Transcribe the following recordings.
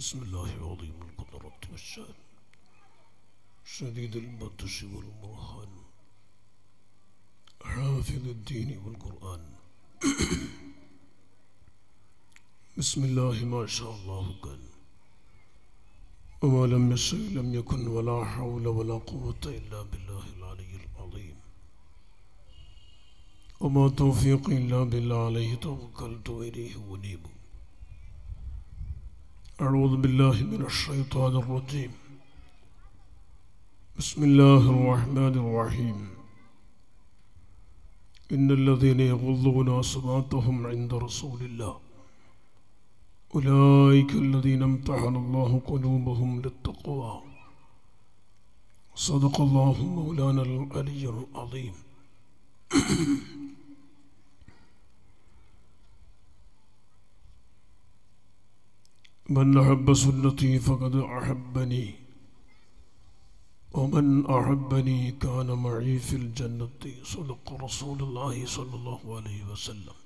بسم الله عظيم القدرة والشان شديد البطش والبرهان حافظ الدين والقرآن بسم الله ما شاء الله كان وما لم يشأ لم يكن ولا حول ولا قوة إلا بالله العلي العظيم وما توفيقي إلا بالله عليه توكلت وإليه أنيب أعوذ بالله من الشيطان الرجيم بسم الله الرحمن الرحيم إن الذين يغضون أصواتهم عند رسول الله أولئك الذين امتحن الله قلوبهم للتقوى صدق الله مولانا العلي العظيم من أحب سنتي فقد أحبني ومن أحبني كان معي في الجنة صدق رسول الله صلى الله عليه وسلم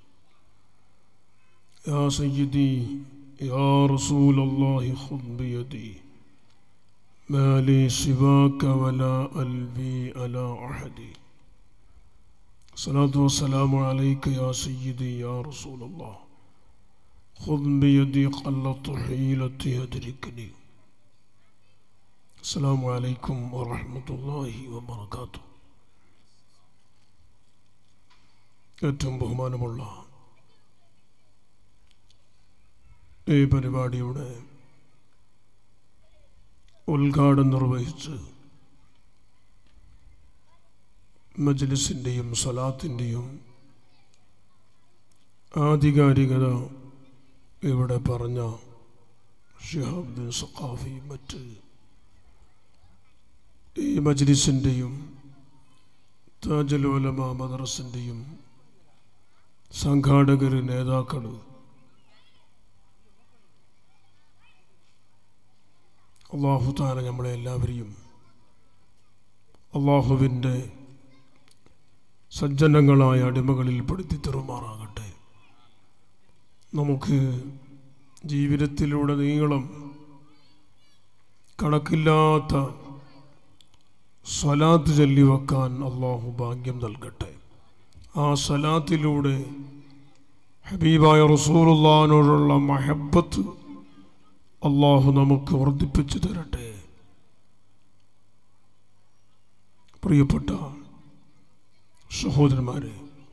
يا سيدي يا رسول الله خذ بيدي ما لي سواك ولا ألبي على أحد الصلاة والسلام عليك يا سيدي يا رسول الله خذ بيدي قلت حيلتي أدركني السلام عليكم ورحمة الله وبركاته ഏറ്റവും ബഹുമാനമുള്ള ഈ പരിപാടിയുടെ ഉദ്ഘാടനം നിർവഹിച്ച് മജ്ലിസിൻ്റെയും സലാത്തിൻ്റെയും ആധികാരികത ഇവിടെ പറഞ്ഞ ഷിഹാബുദ്ദീൻ സഖാഫി മറ്റ് ഈ മജ്ലിസിൻ്റെയും താജുലോലമ മദ്രസിൻ്റെയും സംഘാടകർ നേതാക്കൾ അള്ളാഹു താല നമ്മളെ എല്ലാവരെയും അള്ളാഹുവിൻ്റെ സജ്ജനങ്ങളായ അടിമകളിൽ പെടുത്തി തെറുമാറാകട്ടെ നമുക്ക് ജീവിതത്തിലൂടെ നീളം കണക്കില്ലാത്ത സ്വലാത്ത് ചൊല്ലി വെക്കാൻ അള്ളാഹു ഭാഗ്യം നൽകട്ടെ ആ സ്വലാത്തിലൂടെ ഹബീബായ റസൂറുല്ലാനോടുള്ള മഹബത്ത് അള്ളാഹു നമുക്ക് വർദ്ധിപ്പിച്ചു തരട്ടെ പ്രിയപ്പെട്ട സഹോദരന്മാരെ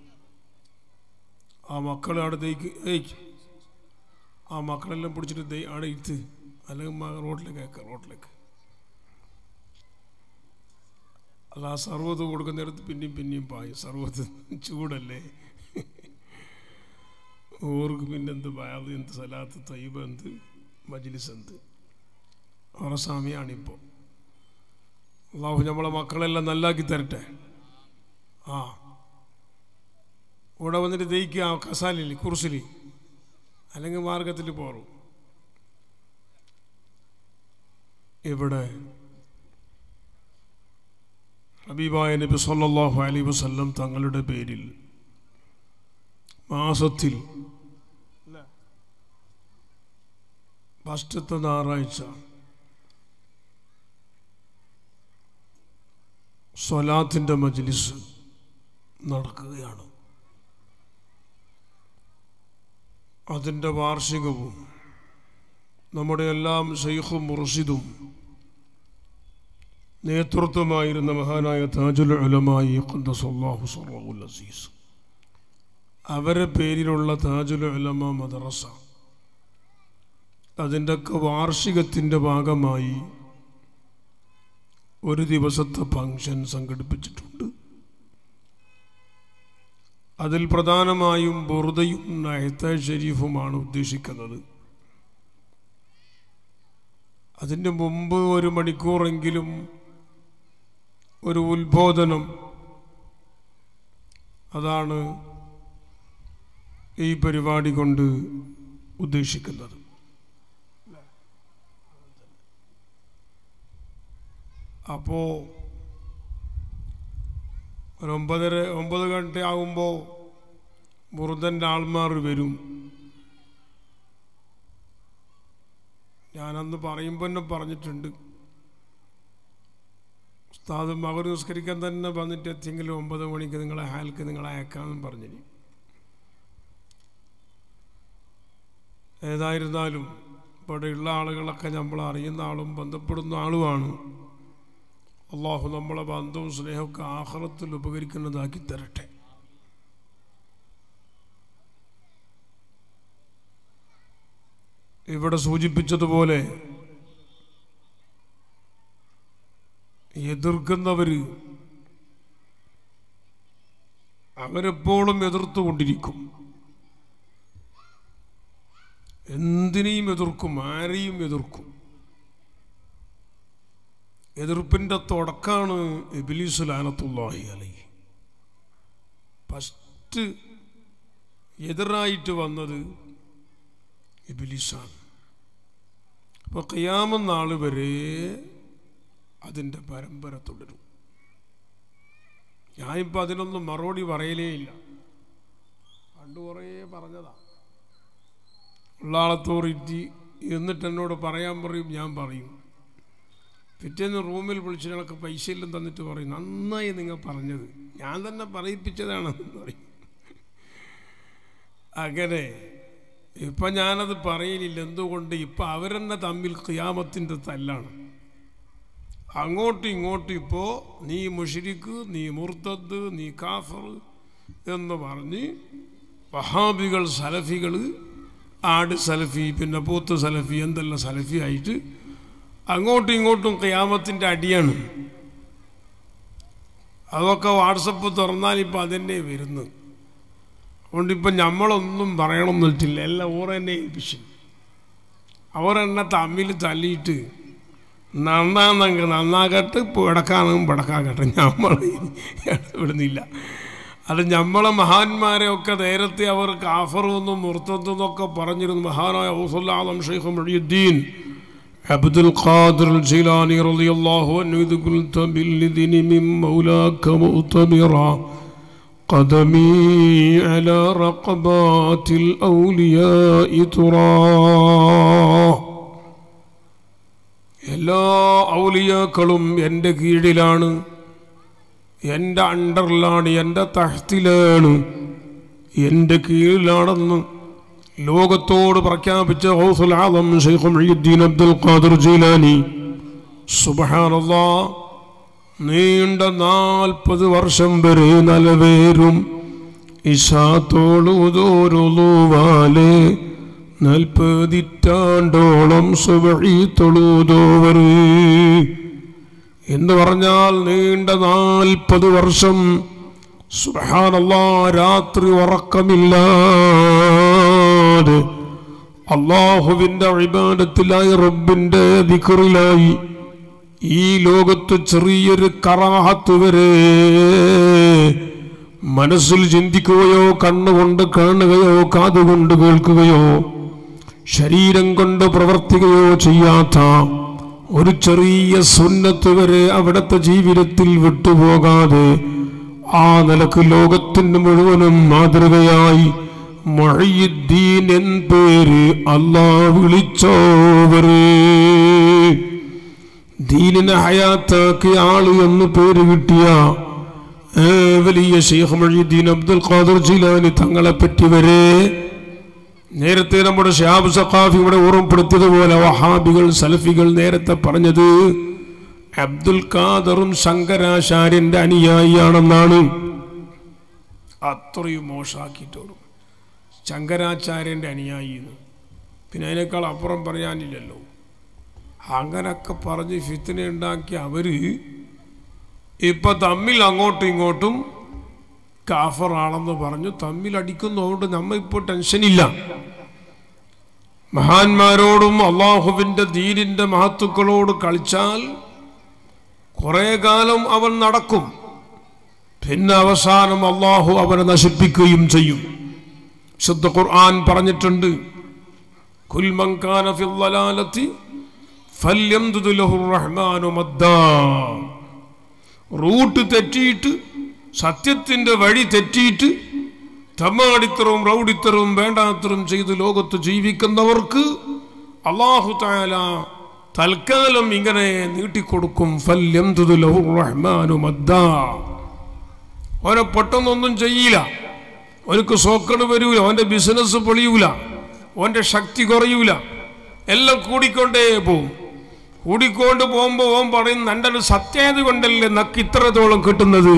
ആ മക്കളെ അടുത്തേക്ക് ഏയ് ആ മക്കളെല്ലാം പിടിച്ചിട്ട് ദേ അവിടെ ഇരുത്ത് അല്ലെങ്കിൽ റോഡിലേക്ക് അയക്കാം റോഡിലേക്ക് അല്ല ആ സർവത്ത് കൊടുക്കുന്നിടത്ത് പിന്നെയും പിന്നെയും പായി സർവത്ത് ചൂടല്ലേ ഓർക്ക് പിന്നെ എന്ത് ബാത് എന്ത് സലാത്ത് തൈബ് എന്ത് മജ്ലിസ് എന്ത് അവരുടെ സമയമാണിപ്പോൾ അള്ളാഹു നമ്മളെ മക്കളെല്ലാം നല്ലാക്കി തരട്ടെ ആ ഇവിടെ വന്നിട്ട് ദയിക്കുക ആ കസാലിൽ കുറിസിൽ അല്ലെങ്കിൽ മാർഗത്തിൽ പോറും ഇവിടെ ഹബീബായ നബി സല്ലല്ലാഹു അലൈഹി വസല്ലം തങ്ങളുടെ പേരിൽ മാസത്തിൽ ഫസ്റ്റത്തെ ഞായറാഴ്ച സ്വലാത്തിൻ്റെ മജ്ലിസ് നടക്കുകയാണ് അതിൻ്റെ വാർഷികവും നമ്മുടെ എല്ലാം ഷെയ്ഖും മുർഷിദും നേതൃത്വമായിരുന്ന മഹാനായ താജുൽ ഉലമായി ഖുദ്ദസല്ലാഹു സറഹുൽ അസീസ് അവരെ പേരിലുള്ള താജുൽ ഉലമ മദ്രസ അതിൻ്റെയൊക്കെ വാർഷികത്തിൻ്റെ ഭാഗമായി ഒരു ദിവസത്തെ ഫങ്ഷൻ സംഘടിപ്പിച്ചിട്ടുണ്ട് അതിൽ പ്രധാനമായും ബുറുദയും നയത്ത ഷെരീഫുമാണ് ഉദ്ദേശിക്കുന്നത് അതിൻ്റെ മുമ്പ് ഒരു മണിക്കൂറെങ്കിലും ഒരു ഉത്ബോധനം അതാണ് ഈ പരിപാടി കൊണ്ട് ഉദ്ദേശിക്കുന്നത് അപ്പോൾ ഒരു ഒമ്പതര ഒമ്പത് ഗണ്ട ആകുമ്പോൾ ബുറുദൻ്റെ ആൾമാർ വരും ഞാനന്ന് പറയുമ്പോൾ തന്നെ പറഞ്ഞിട്ടുണ്ട് ഉസ്താദ് മകർ നിസ്കരിക്കാൻ തന്നെ വന്നിട്ട് എത്തിയെങ്കിലും ഒമ്പത് മണിക്ക് നിങ്ങളെ ഹാൽക്ക് നിങ്ങളെ അയക്കാമെന്നും പറഞ്ഞിനി ഏതായിരുന്നാലും ഇവിടെയുള്ള ആളുകളൊക്കെ നമ്മൾ അറിയുന്ന ആളും ബന്ധപ്പെടുന്ന ആളുമാണ് അള്ളാഹു നമ്മളെ ബന്ധവും സ്നേഹമൊക്കെ ആഹ്റത്തിൽ ഉപകരിക്കുന്നതാക്കി തരട്ടെ ഇവിടെ സൂചിപ്പിച്ചതുപോലെ എതിർക്കുന്നവര് അവരെപ്പോഴും എതിർത്തുകൊണ്ടിരിക്കും എന്തിനേയും എതിർക്കും ആരെയും എതിർക്കും എതിർപ്പിൻ്റെ തുടക്കാണ് എബിലീസ് ലാനത്തുല്ലാഹി അലൈ ഫസ്റ്റ് എതിരായിട്ട് വന്നത് ഇബിലിസാണ് അപ്പോൾ കയ്യാമനാൾ വരെ അതിൻ്റെ പരമ്പര തുടരും ഞാനിപ്പോൾ അതിനൊന്നും മറുപടി പറയലേ ഇല്ല പണ്ട് കുറേ പറഞ്ഞതാ ഉള്ള അതോറിറ്റി എന്നിട്ട് എന്നോട് പറയാൻ പറയും ഞാൻ പറയും പിറ്റേന്ന് റൂമിൽ വിളിച്ച് ഞങ്ങൾക്ക് പൈസയെല്ലാം തന്നിട്ട് പറയും നന്നായി നിങ്ങൾ പറഞ്ഞത് ഞാൻ തന്നെ പറയിപ്പിച്ചതാണെന്ന് പറയും അങ്ങനെ ഇപ്പം ഞാനത് പറയലില്ല എന്തുകൊണ്ട് ഇപ്പം അവരെന്നെ തമ്മിൽ ഖിയാമത്തിൻ്റെ തല്ലാണ് അങ്ങോട്ടും ഇങ്ങോട്ടും ഇപ്പോൾ നീ മുഷിരിക്ക് നീ മുർത്തദ് നീ കാഫർ എന്ന് പറഞ്ഞ് വഹാബികൾ സലഫികൾ ആട് സലഫി പിന്നെ പോത്ത് സലഫി എന്തെല്ലാം സലഫി ആയിട്ട് അങ്ങോട്ടും ഇങ്ങോട്ടും ഖിയാമത്തിൻ്റെ അടിയാണ് അതൊക്കെ വാട്സപ്പ് തുറന്നാൽ ഇപ്പം അതന്നെ വരുന്നു അതുകൊണ്ട് ഇപ്പം നമ്മളൊന്നും പറയണമെന്ന് വെച്ചില്ല എല്ലാം ഓരെന്നെ ഏൽപ്പിച്ചു അവരെന്നെ തമ്മിൽ തല്ലിയിട്ട് നന്നാന്നെങ്കിൽ നന്നാകട്ടെ പിടക്കാനും പിടക്കാകട്ടെ നമ്മൾ വിടുന്നില്ല അത് നമ്മളെ മഹാന്മാരെ ഒക്കെ നേരത്തെ അവർ കാഫറൊന്നും മുർത്തതെന്നൊക്കെ പറഞ്ഞിരുന്നു മഹാനായ ഔസുല്ലാദം ഷെയ്ഖ് മൊഴിയുദ്ദീൻ അബ്ദുൽ ഖാദിർ الجيلاني رضي الله عنه إذ قلت بالذين من مولاك مؤتمرا قدمي على رقبات الأولياء ترى എല്ലാ ഔലിയാക്കളും എൻ്റെ കീഴിലാണ് എൻ്റെ അണ്ടറിലാണ് എൻ്റെ തഹത്തിലാണ് എൻ്റെ കീഴിലാണെന്ന് ലോകത്തോട് പ്രഖ്യാപിച്ച ഹൗസുൽ ആദം ഷെയ്ഖ് മുഹ്യിദ്ദീൻ അബ്ദുൽ ഖാദിർ ജീലാനി സുബ്ഹാനല്ലാ നീണ്ട നാൽപ്പത് വർഷം വരെ നലവേരും ഇഷാത്തോളുതോരുവാലെ നാൽപ്പതിറ്റാണ്ടോളം സുബഴി തൊഴുതോവർ എന്ന് പറഞ്ഞാൽ നീണ്ട നാൽപ്പത് വർഷം സുബഹാനല്ലാ രാത്രി ഉറക്കമില്ലാതെ അള്ളാഹുവിൻ്റെ അഭിമാനത്തിലായി റബ്ബിൻ്റെ ദിക്കറിലായി ഈ ലോകത്ത് ചെറിയൊരു കറാഹത്ത് വരെ മനസ്സിൽ ചിന്തിക്കുകയോ കണ്ണുകൊണ്ട് കാണുകയോ കാതുകൊണ്ട് കേൾക്കുകയോ ശരീരം കൊണ്ട് പ്രവർത്തിക്കുകയോ ചെയ്യാത്ത ഒരു ചെറിയ സുന്നത്ത് വരെ അവിടുത്തെ ജീവിതത്തിൽ വിട്ടുപോകാതെ ആ നിലക്ക് ലോകത്തിന് മുഴുവനും മാതൃകയായി മൊഴിയുദ്ദീൻ എൻ പേര് അല്ലാ വിളിച്ചോവരേ ദീനിനെ ഹയാത്താക്കിയ ആള് എന്ന് പേര് കിട്ടിയ ഏ, വലിയ ഷെയ്ഖ് മൊഴിയുദ്ദീൻ അബ്ദുൽ ഖാദർ ജിലാനി തങ്ങളെ പറ്റി വരെ നേരത്തെ നമ്മുടെ ഷാബ് സഖാഫി ഇവിടെ ഓർമ്മപ്പെടുത്തിയതുപോലെ വഹാബികൾ സലഫികൾ നേരത്തെ പറഞ്ഞത് അബ്ദുൽ ഖാദറും ശങ്കരാചാര്യന്റെ അനുയായിയാണെന്നാണ് അത്രയും മോശാക്കിയിട്ടോടും ശങ്കരാചാര്യന്റെ അനുയായി എന്ന് പിന്നെ അതിനേക്കാൾ അപ്പുറം പറയാനില്ലല്ലോ അങ്ങനൊക്കെ പറഞ്ഞ് ഫിത്തിനെ ഉണ്ടാക്കി അവര് ഇപ്പൊ തമ്മിൽ അങ്ങോട്ടും ഇങ്ങോട്ടും കാഫറാണെന്ന് പറഞ്ഞു തമ്മിൽ അടിക്കുന്നതുകൊണ്ട് നമ്മ ഇപ്പോൾ ടെൻഷനില്ല മഹാന്മാരോടും അള്ളാഹുവിൻ്റെ ദീനിൻ്റെ മഹത്തുക്കളോട് കളിച്ചാൽ കുറേ കാലം അവൻ നടക്കും പിന്നെ അവസാനം അള്ളാഹു അവനെ നശിപ്പിക്കുകയും ചെയ്യും ശുദ്ധ ഖുർആൻ പറഞ്ഞിട്ടുണ്ട് കുൽമങ്കാന ഫില്ലലാലത്തി ഫല്യംദുദു ലഹു റഹ്മാനു മദ്ദാ റൂട്ട് തെറ്റിയിട്ട് സത്യത്തിൻ്റെ വഴി തെറ്റിയിട്ട് തമ്മാടിത്തരവും റൗഡിത്തരവും വേണ്ടാത്തരവും ചെയ്ത് ലോകത്ത് ജീവിക്കുന്നവർക്ക് അള്ളാഹു താല തൽക്കാലം ഇങ്ങനെ നീട്ടിക്കൊടുക്കും ഫല്യംതുദു ലഹു റഹ്മാനു മദ്ദാ ഓനെ പെട്ടെന്നൊന്നും ചെയ്യില്ല ഓനക്ക് സോക്കട് വരൂല ഓൻ്റെ ബിസിനസ് പൊളിയൂല ഓൻ്റെ ശക്തി കുറയൂല എല്ലാം കൂടിക്കൊണ്ടേ പോവും കൂടിക്കൊണ്ട് പോകുമ്പോൾ ഓൻ പറയും എൻ്റെ ഒരു സത്യായത് കൊണ്ടല്ലേ നക്ക് ഇത്രത്തോളം കിട്ടുന്നത്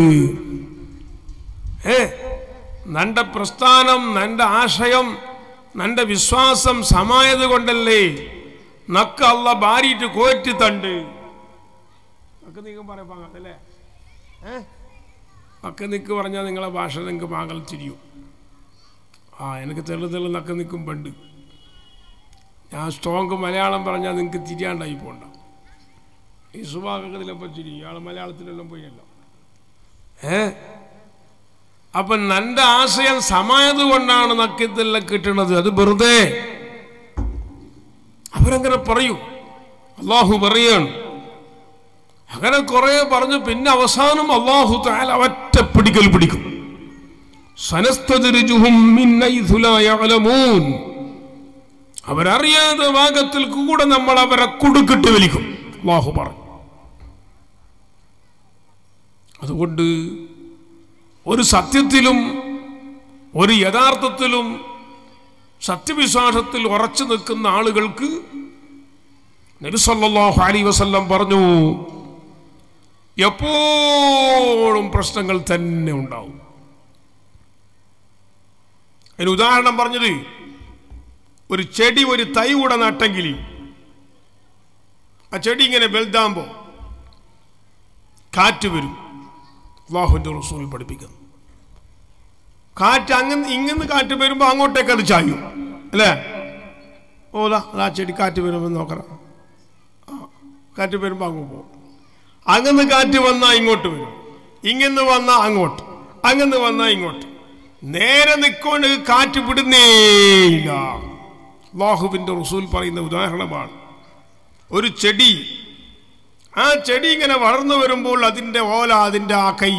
ഏ നന്റെ പ്രസ്ഥാനം നന്റെ ആശയം നന്റെ വിശ്വാസം സമായത് കൊണ്ടല്ലേ നക്ക് അല്ല ഭാരിയിട്ട് കോറ്റി തണ്ട് നക്ക് നീക്കം പറയാൻ അല്ലേ ഏ നക്ക് നിക്ക് പറഞ്ഞാൽ നിങ്ങളെ ഭാഷ നിങ്ങൾക്ക് പാകൽ തിരിയും ആ എനിക്ക് തെളു തെളു നക്ക് നിൽക്കും പണ്ട് ഞാൻ സ്ട്രോങ് മലയാളം പറഞ്ഞാൽ നിങ്ങൾക്ക് തിരിയാണ്ടായി പോണ്ട ഈ സുഭാഗത്തിലപ്പോൾ തിരി ഇയാൾ മലയാളത്തിലെല്ലാം പോയല്ലോ ഏ അപ്പൊ നന്റെ ആശയം സമായത് കൊണ്ടാണ് നക്കിത്തെല്ലാം കിട്ടുന്നത് അത് വെറുതെ അവരങ്ങനെ പറയും അള്ളാഹു പറയാണ് അങ്ങനെ കുറെ പറഞ്ഞു പിന്നെ അവസാനം അള്ളാഹു താല ഒറ്റ പിടിക്കൽ പിടിക്കും സനസ്തതിരുജുഹും മിൻ ഹൈഥു ലാ യഅലമൂൻ. അവരറിയാതെ ഭാഗത്തിൽ കൂടെ നമ്മൾ അവരെ കുടുക്കിട്ട് വലിക്കും അള്ളാഹു പറഞ്ഞു അതുകൊണ്ട് ഒരു സത്യത്തിലും ഒരു യഥാർത്ഥത്തിലും സത്യവിശ്വാസത്തിൽ ഉറച്ചു നിൽക്കുന്ന ആളുകൾക്ക് നബിസല്ലാഹു അലൈ വസല്ലം പറഞ്ഞു എപ്പോഴും പ്രശ്നങ്ങൾ തന്നെ ഉണ്ടാവും അതിന് ഉദാഹരണം പറഞ്ഞത് ഒരു ചെടി ഒരു തൈ കൂടെ നട്ടെങ്കിൽ ആ ചെടി ഇങ്ങനെ വലുതാകുമ്പോൾ കാറ്റ് വരും അള്ളാഹുവിൻ്റെ റസൂൽ പഠിപ്പിക്കുന്നു കാറ്റ് അങ്ങനെ ഇങ്ങനെ കാറ്റ് വരുമ്പോൾ അങ്ങോട്ടേക്ക് അത് ചായും അല്ലേ ഓതാ അതാ ചെടി കാറ്റ് വരുമ്പോൾ നോക്കണം ആ, കാറ്റ് വരുമ്പോൾ അങ്ങ് പോകും അങ്ങനെ കാറ്റ് വന്നാൽ ഇങ്ങോട്ട് വരും ഇങ്ങനെ വന്നാൽ അങ്ങോട്ട് അങ്ങനെ വന്നാൽ ഇങ്ങോട്ട് നേരെ നിൽക്കൊണ്ട് കാറ്റ് വിടുന്നേയില്ല അള്ളാഹുവിൻ്റെ റസൂൽ പറയുന്ന ഉദാഹരണമാണ് ഒരു ചെടി ആ ചെടി ഇങ്ങനെ വളർന്നു വരുമ്പോൾ അതിൻ്റെ ഓല അതിൻ്റെ ആ കൈ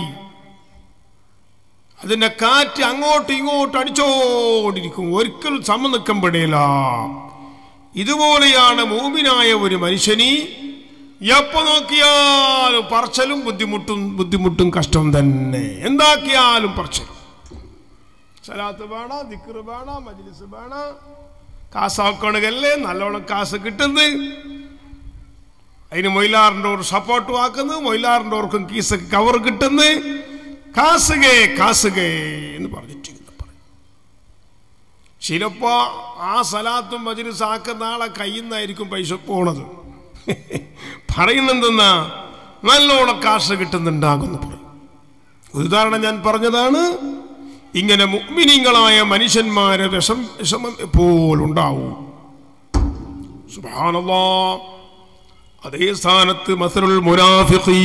അതിൻ്റെ കാറ്റ് അങ്ങോട്ടും ഇങ്ങോട്ടും അടിച്ചോണ്ടിരിക്കും ഒരിക്കലും സമ നിൽക്കപ്പെടില്ല ഇതുപോലെയാണ് മൂമിനായ ഒരു മനുഷ്യനി എപ്പോ നോക്കിയാലും പറച്ചലും ബുദ്ധിമുട്ടും ബുദ്ധിമുട്ടും കഷ്ടം തന്നെ എന്താക്കിയാലും പറച്ചലും സലാത്ത് വേണ ദിക്കർ വേണ മജ്ലിസ് വേണ കാസാക്കണകല്ലേ നല്ലോണം കാസ് കിട്ടുന്നത് അതിന് മൊയിലാറിൻ്റെ ഒരു സപ്പോർട്ട് വാക്കുന്നു മൊയിലാറിൻ്റെ ഓർക്കും കീസ് കവർ കിട്ടുന്നു കാസുകേ കാസുകേ എന്ന് പറഞ്ഞിട്ട് പറയും ചിലപ്പോ ആ സലാത്തും മജ്ലിസ് ആക്കുന്ന ആളെ കയ്യിൽ നിന്നായിരിക്കും പൈസ പോണത് പറയുന്നെന്തെന്നാ നല്ലോണം കാശ് കിട്ടുന്നുണ്ടാകുന്നു പറയും ഒരു ഉദാഹരണം ഞാൻ പറഞ്ഞതാണ് ഇങ്ങനെ മുഗ്മിനിങ്ങളായ മനുഷ്യന്മാരെ വിഷം വിഷമം എപ്പോഴുണ്ടാവും സുബാനല്ലാ അതേ സ്ഥാനത്ത് മസറുൽ മുനാഫിഖീ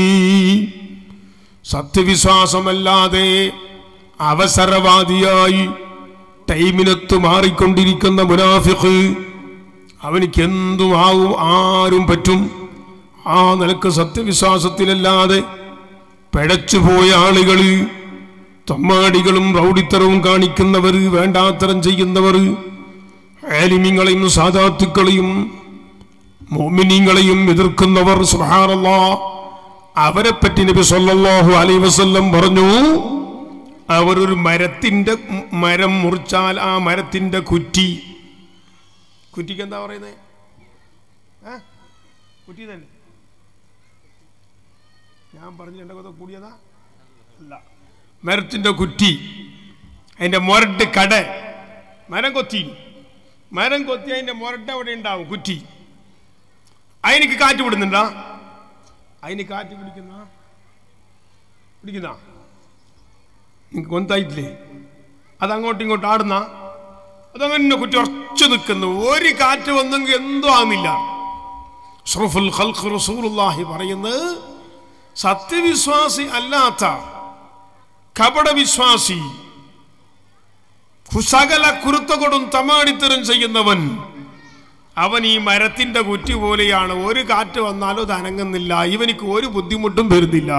സത്യവിശ്വാസമല്ലാതെ അവസരവാദിയായി ടൈമിനൊത്ത് മാറിക്കൊണ്ടിരിക്കുന്ന മുനാഫിഖ് അവനിക്ക് എന്തും ആവും ആരും പറ്റും ആ നിലക്ക് സത്യവിശ്വാസത്തിലല്ലാതെ പിഴച്ചുപോയ ആളുകൾ തമ്മാടികളും റൗഡിത്തരവും കാണിക്കുന്നവർ വേണ്ടാത്തരം ചെയ്യുന്നവർ ആലിമ്യങ്ങളെയും സാധാത്തുക്കളെയും മോമിനിങ്ങളെയും എതിർക്കുന്നവർ സുഹാറല്ലാ അവരെ പറ്റി നബി സല്ലല്ലാഹു അലൈഹി വസല്ലം പറഞ്ഞു അവരൊരു മരത്തിന്റെ മരം മുറിച്ചാൽ ആ മരത്തിന്റെ കുറ്റി കുറ്റിക്ക് എന്താ പറയുന്നത് ഏ? കുറ്റി തന്നെ ഞാൻ പറഞ്ഞു എൻ്റെ കൊത്ത കൂടിയതാ അല്ല മരത്തിന്റെ കുറ്റി അതിന്റെ മുരട്ട് കട മരം കൊത്തി മരം കൊത്തി അതിന്റെ മുരട്ട് അവിടെ ഉണ്ടാവും കുറ്റി അതിനിക്ക് കാറ്റ് വിടുന്നുണ്ടാ അതിന് കാറ്റ് പിടിക്കുന്ന പിടിക്കുന്ന നിങ്ങൾക്ക് കൊന്തായിട്ടില്ലേ അതങ്ങോട്ടും ഇങ്ങോട്ടും ആടുന്ന അതങ്ങനെ കുറ്റി ഉറച്ചു നിൽക്കുന്നു ഒരു കാറ്റ് വന്നെങ്കിൽ എന്തോ ആകുന്നില്ല ഷറഫുൽ ഖൽഖ് റസൂലുള്ളാഹി പറയുന്നത് സത്യവിശ്വാസി അല്ലാത്ത കപടവിശ്വാസി സകല കുരുത്തകൊടും തമാടിത്തരം ചെയ്യുന്നവൻ അവൻ ഈ മരത്തിന്റെ കുറ്റി പോലെയാണ് ഒരു കാറ്റ് വന്നാലും അത് അനങ്ങുന്നില്ല ഇവനിക്ക് ഒരു ബുദ്ധിമുട്ടും വരുന്നില്ല